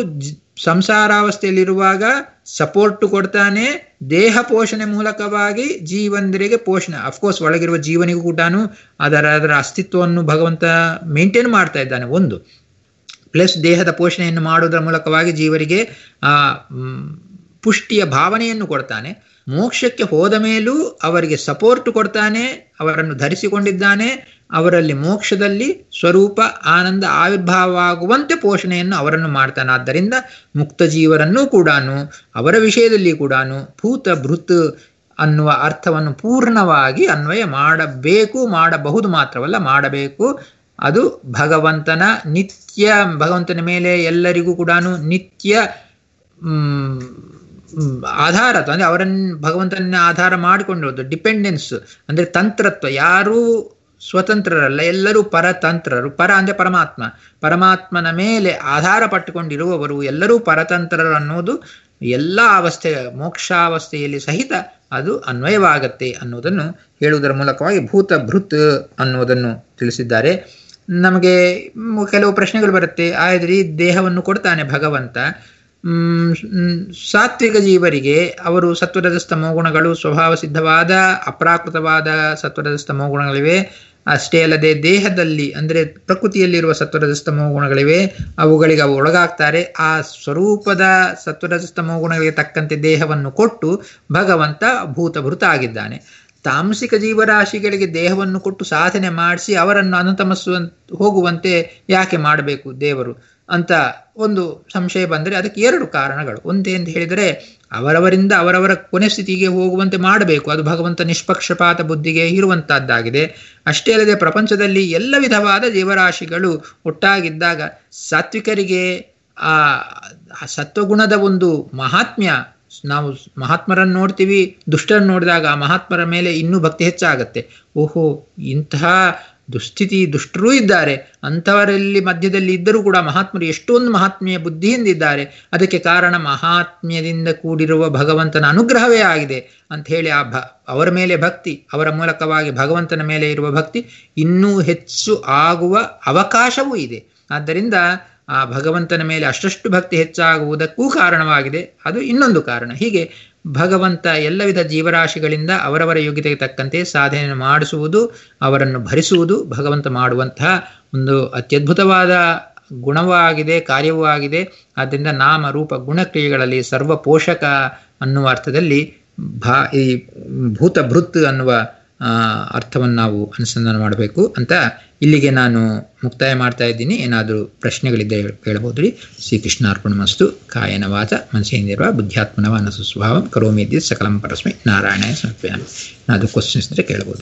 ಸಂಸಾರಾವಸ್ಥೆಯಲ್ಲಿರುವಾಗ ಸಪೋರ್ಟ್ ಕೊಡ್ತಾನೆ ದೇಹ ಪೋಷಣೆ ಮೂಲಕವಾಗಿ ಜೀವಂದರಿಗೆ ಪೋಷಣೆ ಅಫ್ಕೋರ್ಸ್ ಒಳಗಿರುವ ಜೀವನಿಗೂ ಕೂಡ ಅದರ ಅದರ ಅಸ್ತಿತ್ವವನ್ನು ಭಗವಂತ ಮೇಂಟೈನ್ ಮಾಡ್ತಾ ಇದ್ದಾನೆ ಒಂದು ಪ್ಲಸ್ ದೇಹದ ಪೋಷಣೆಯನ್ನು ಮಾಡುವುದರ ಮೂಲಕವಾಗಿ ಜೀವರಿಗೆ ಆ ಪುಷ್ಟಿಯ ಭಾವನೆಯನ್ನು ಕೊಡ್ತಾನೆ ಮೋಕ್ಷಕ್ಕೆ ಹೋದ ಮೇಲೂ ಅವರಿಗೆ ಸಪೋರ್ಟ್ ಕೊಡ್ತಾನೆ ಅವರನ್ನು ಧರಿಸಿಕೊಂಡಿದ್ದಾನೆ ಅವರಲ್ಲಿ ಮೋಕ್ಷದಲ್ಲಿ ಸ್ವರೂಪ ಆನಂದ ಆವಿರ್ಭಾವವಾಗುವಂತೆ ಪೋಷಣೆಯನ್ನು ಅವರನ್ನು ಮಾಡ್ತಾನೆ ಆದ್ದರಿಂದ ಮುಕ್ತ ಜೀವರನ್ನೂ ಕೂಡ ಅವರ ವಿಷಯದಲ್ಲಿ ಕೂಡ ಭೂತ ಭೃತ್ ಅನ್ನುವ ಅರ್ಥವನ್ನು ಪೂರ್ಣವಾಗಿ ಅನ್ವಯ ಮಾಡಬೇಕು ಮಾಡಬಹುದು ಮಾತ್ರವಲ್ಲ ಮಾಡಬೇಕು ಅದು ಭಗವಂತನ ನಿತ್ಯ ಭಗವಂತನ ಮೇಲೆ ಎಲ್ಲರಿಗೂ ಕೂಡ ನಿತ್ಯ ಆಧಾರ ಅಂದರೆ ಅವರನ್ನು ಭಗವಂತನ ಆಧಾರ ಮಾಡಿಕೊಂಡಿರೋದು ಡಿಪೆಂಡೆನ್ಸ್ ಅಂದರೆ ತಂತ್ರತ್ವ ಯಾರೂ ಸ್ವತಂತ್ರರಲ್ಲ ಎಲ್ಲರೂ ಪರತಂತ್ರರು ಪರ ಅಂದರೆ ಪರಮಾತ್ಮ ಪರಮಾತ್ಮನ ಮೇಲೆ ಆಧಾರ ಪಟ್ಟುಕೊಂಡಿರುವವರು ಎಲ್ಲರೂ ಪರತಂತ್ರರು ಅನ್ನೋದು ಎಲ್ಲ ಅವಸ್ಥೆ ಮೋಕ್ಷಾವಸ್ಥೆಯಲ್ಲಿ ಸಹಿತ ಅದು ಅನ್ವಯವಾಗತ್ತೆ ಅನ್ನೋದನ್ನು ಹೇಳುವುದರ ಮೂಲಕವಾಗಿ ಭೂತ ಭೃತ್ ಅನ್ನೋದನ್ನು ತಿಳಿಸಿದ್ದಾರೆ ನಮಗೆ ಕೆಲವು ಪ್ರಶ್ನೆಗಳು ಬರುತ್ತೆ ಆದ್ರೆ ಈ ದೇಹವನ್ನು ಕೊಡ್ತಾನೆ ಭಗವಂತ ಸಾತ್ವಿಕ ಜೀವರಿಗೆ ಅವರು ಸತ್ವರಜಸ್ತ ಗುಣಗಳು ಸ್ವಭಾವ ಸಿದ್ಧವಾದ ಅಪ್ರಾಕೃತವಾದ ಸತ್ವರಜಸ್ತ ಗುಣಗಳಿವೆ ಅಷ್ಟೇ ಅಲ್ಲದೆ ದೇಹದಲ್ಲಿ ಅಂದರೆ ಪ್ರಕೃತಿಯಲ್ಲಿರುವ ಸತ್ವರಜಸ್ತ ಗುಣಗಳಿವೆ ಅವುಗಳಿಗೆ ಅವು ಒಳಗಾಗ್ತಾರೆ ಆ ಸ್ವರೂಪದ ಸತ್ವರಜಸ್ತ ಗುಣಗಳಿಗೆ ತಕ್ಕಂತೆ ದೇಹವನ್ನು ಕೊಟ್ಟು ಭಗವಂತ ಭೂತಭೃತ ಆಗಿದ್ದಾನೆ ತಾಮಸಿಕ ಜೀವರಾಶಿಗಳಿಗೆ ದೇಹವನ್ನು ಕೊಟ್ಟು ಸಾಧನೆ ಮಾಡಿಸಿ ಅವರನ್ನು ಅನಂತಮಸ್ಸು ಹೋಗುವಂತೆ ಯಾಕೆ ಮಾಡಬೇಕು ದೇವರು ಅಂತ ಒಂದು ಸಂಶಯ ಬಂದರೆ ಅದಕ್ಕೆ ಎರಡು ಕಾರಣಗಳು ಒಂದೇ ಅಂತ ಹೇಳಿದರೆ ಅವರವರಿಂದ ಅವರವರ ಕೊನೆ ಸ್ಥಿತಿಗೆ ಹೋಗುವಂತೆ ಮಾಡಬೇಕು ಅದು ಭಗವಂತ ನಿಷ್ಪಕ್ಷಪಾತ ಬುದ್ಧಿಗೆ ಇರುವಂತಹದ್ದಾಗಿದೆ ಅಷ್ಟೇ ಅಲ್ಲದೆ ಪ್ರಪಂಚದಲ್ಲಿ ಎಲ್ಲ ವಿಧವಾದ ಜೀವರಾಶಿಗಳು ಒಟ್ಟಾಗಿದ್ದಾಗ ಸಾತ್ವಿಕರಿಗೆ ಆ ಸತ್ವಗುಣದ ಒಂದು ಮಹಾತ್ಮ್ಯ ನಾವು ಮಹಾತ್ಮರನ್ನು ನೋಡ್ತೀವಿ ದುಷ್ಟರನ್ನು ನೋಡಿದಾಗ ಆ ಮಹಾತ್ಮರ ಮೇಲೆ ಇನ್ನೂ ಭಕ್ತಿ ಹೆಚ್ಚಾಗತ್ತೆ ಓಹೋ ಇಂತಹ ದುಸ್ಥಿತಿ ದುಷ್ಟರೂ ಇದ್ದಾರೆ ಅಂಥವರಲ್ಲಿ ಮಧ್ಯದಲ್ಲಿ ಇದ್ದರೂ ಕೂಡ ಮಹಾತ್ಮರು ಎಷ್ಟೊಂದು ಮಹಾತ್ಮೆಯ ಬುದ್ಧಿಯಿಂದ ಇದ್ದಾರೆ ಅದಕ್ಕೆ ಕಾರಣ ಮಹಾತ್ಮ್ಯದಿಂದ ಕೂಡಿರುವ ಭಗವಂತನ ಅನುಗ್ರಹವೇ ಆಗಿದೆ ಅಂತ ಹೇಳಿ ಆ ಭ ಅವರ ಮೇಲೆ ಭಕ್ತಿ ಅವರ ಮೂಲಕವಾಗಿ ಭಗವಂತನ ಮೇಲೆ ಇರುವ ಭಕ್ತಿ ಇನ್ನೂ ಹೆಚ್ಚು ಆಗುವ ಅವಕಾಶವೂ ಇದೆ ಆದ್ದರಿಂದ ಆ ಭಗವಂತನ ಮೇಲೆ ಅಷ್ಟಷ್ಟು ಭಕ್ತಿ ಹೆಚ್ಚಾಗುವುದಕ್ಕೂ ಕಾರಣವಾಗಿದೆ ಅದು ಇನ್ನೊಂದು ಕಾರಣ ಹೀಗೆ ಭಗವಂತ ಎಲ್ಲ ವಿಧ ಜೀವರಾಶಿಗಳಿಂದ ಅವರವರ ಯೋಗ್ಯತೆಗೆ ತಕ್ಕಂತೆ ಸಾಧನೆಯನ್ನು ಮಾಡಿಸುವುದು ಅವರನ್ನು ಭರಿಸುವುದು ಭಗವಂತ ಮಾಡುವಂತಹ ಒಂದು ಅತ್ಯದ್ಭುತವಾದ ಗುಣವಾಗಿದೆ ಕಾರ್ಯವೂ ಆಗಿದೆ ಆದ್ದರಿಂದ ನಾಮ ರೂಪ ಗುಣಕ್ರಿಯೆಗಳಲ್ಲಿ ಸರ್ವ ಪೋಷಕ ಅನ್ನುವ ಅರ್ಥದಲ್ಲಿ ಭಾ ಈ ಭೂತ ಭೃತ್ ಅನ್ನುವ ಅರ್ಥವನ್ನು ನಾವು ಅನುಸಂಧಾನ ಮಾಡಬೇಕು ಅಂತ ಇಲ್ಲಿಗೆ ನಾನು ಮುಕ್ತಾಯ ಮಾಡ್ತಾ ಇದ್ದೀನಿ ಏನಾದರೂ ಪ್ರಶ್ನೆಗಳಿದ್ದರೆ ಕೇಳಬಹುದು ರೀ ಶ್ರೀಕೃಷ್ಣ ಅರ್ಪಣ ಮಸ್ತು ಕಾಯನ ವಾಚ ಮನಸ್ಸೇಂದಿರುವ ಬುದ್ಧ್ಯಾತ್ಮನವ ಅನಸು ಸ್ವಭಾವ ಕರೋಮಿ ಸಕಲಂ ಪರಸ್ಮೈ ನಾರಾಯಣ ಸಮರ್ಪಯಾಮಿ ಏನಾದರೂ ಕ್ವಶನ್ಸ್ ಇದ್ದರೆ ಕೇಳಬಹುದು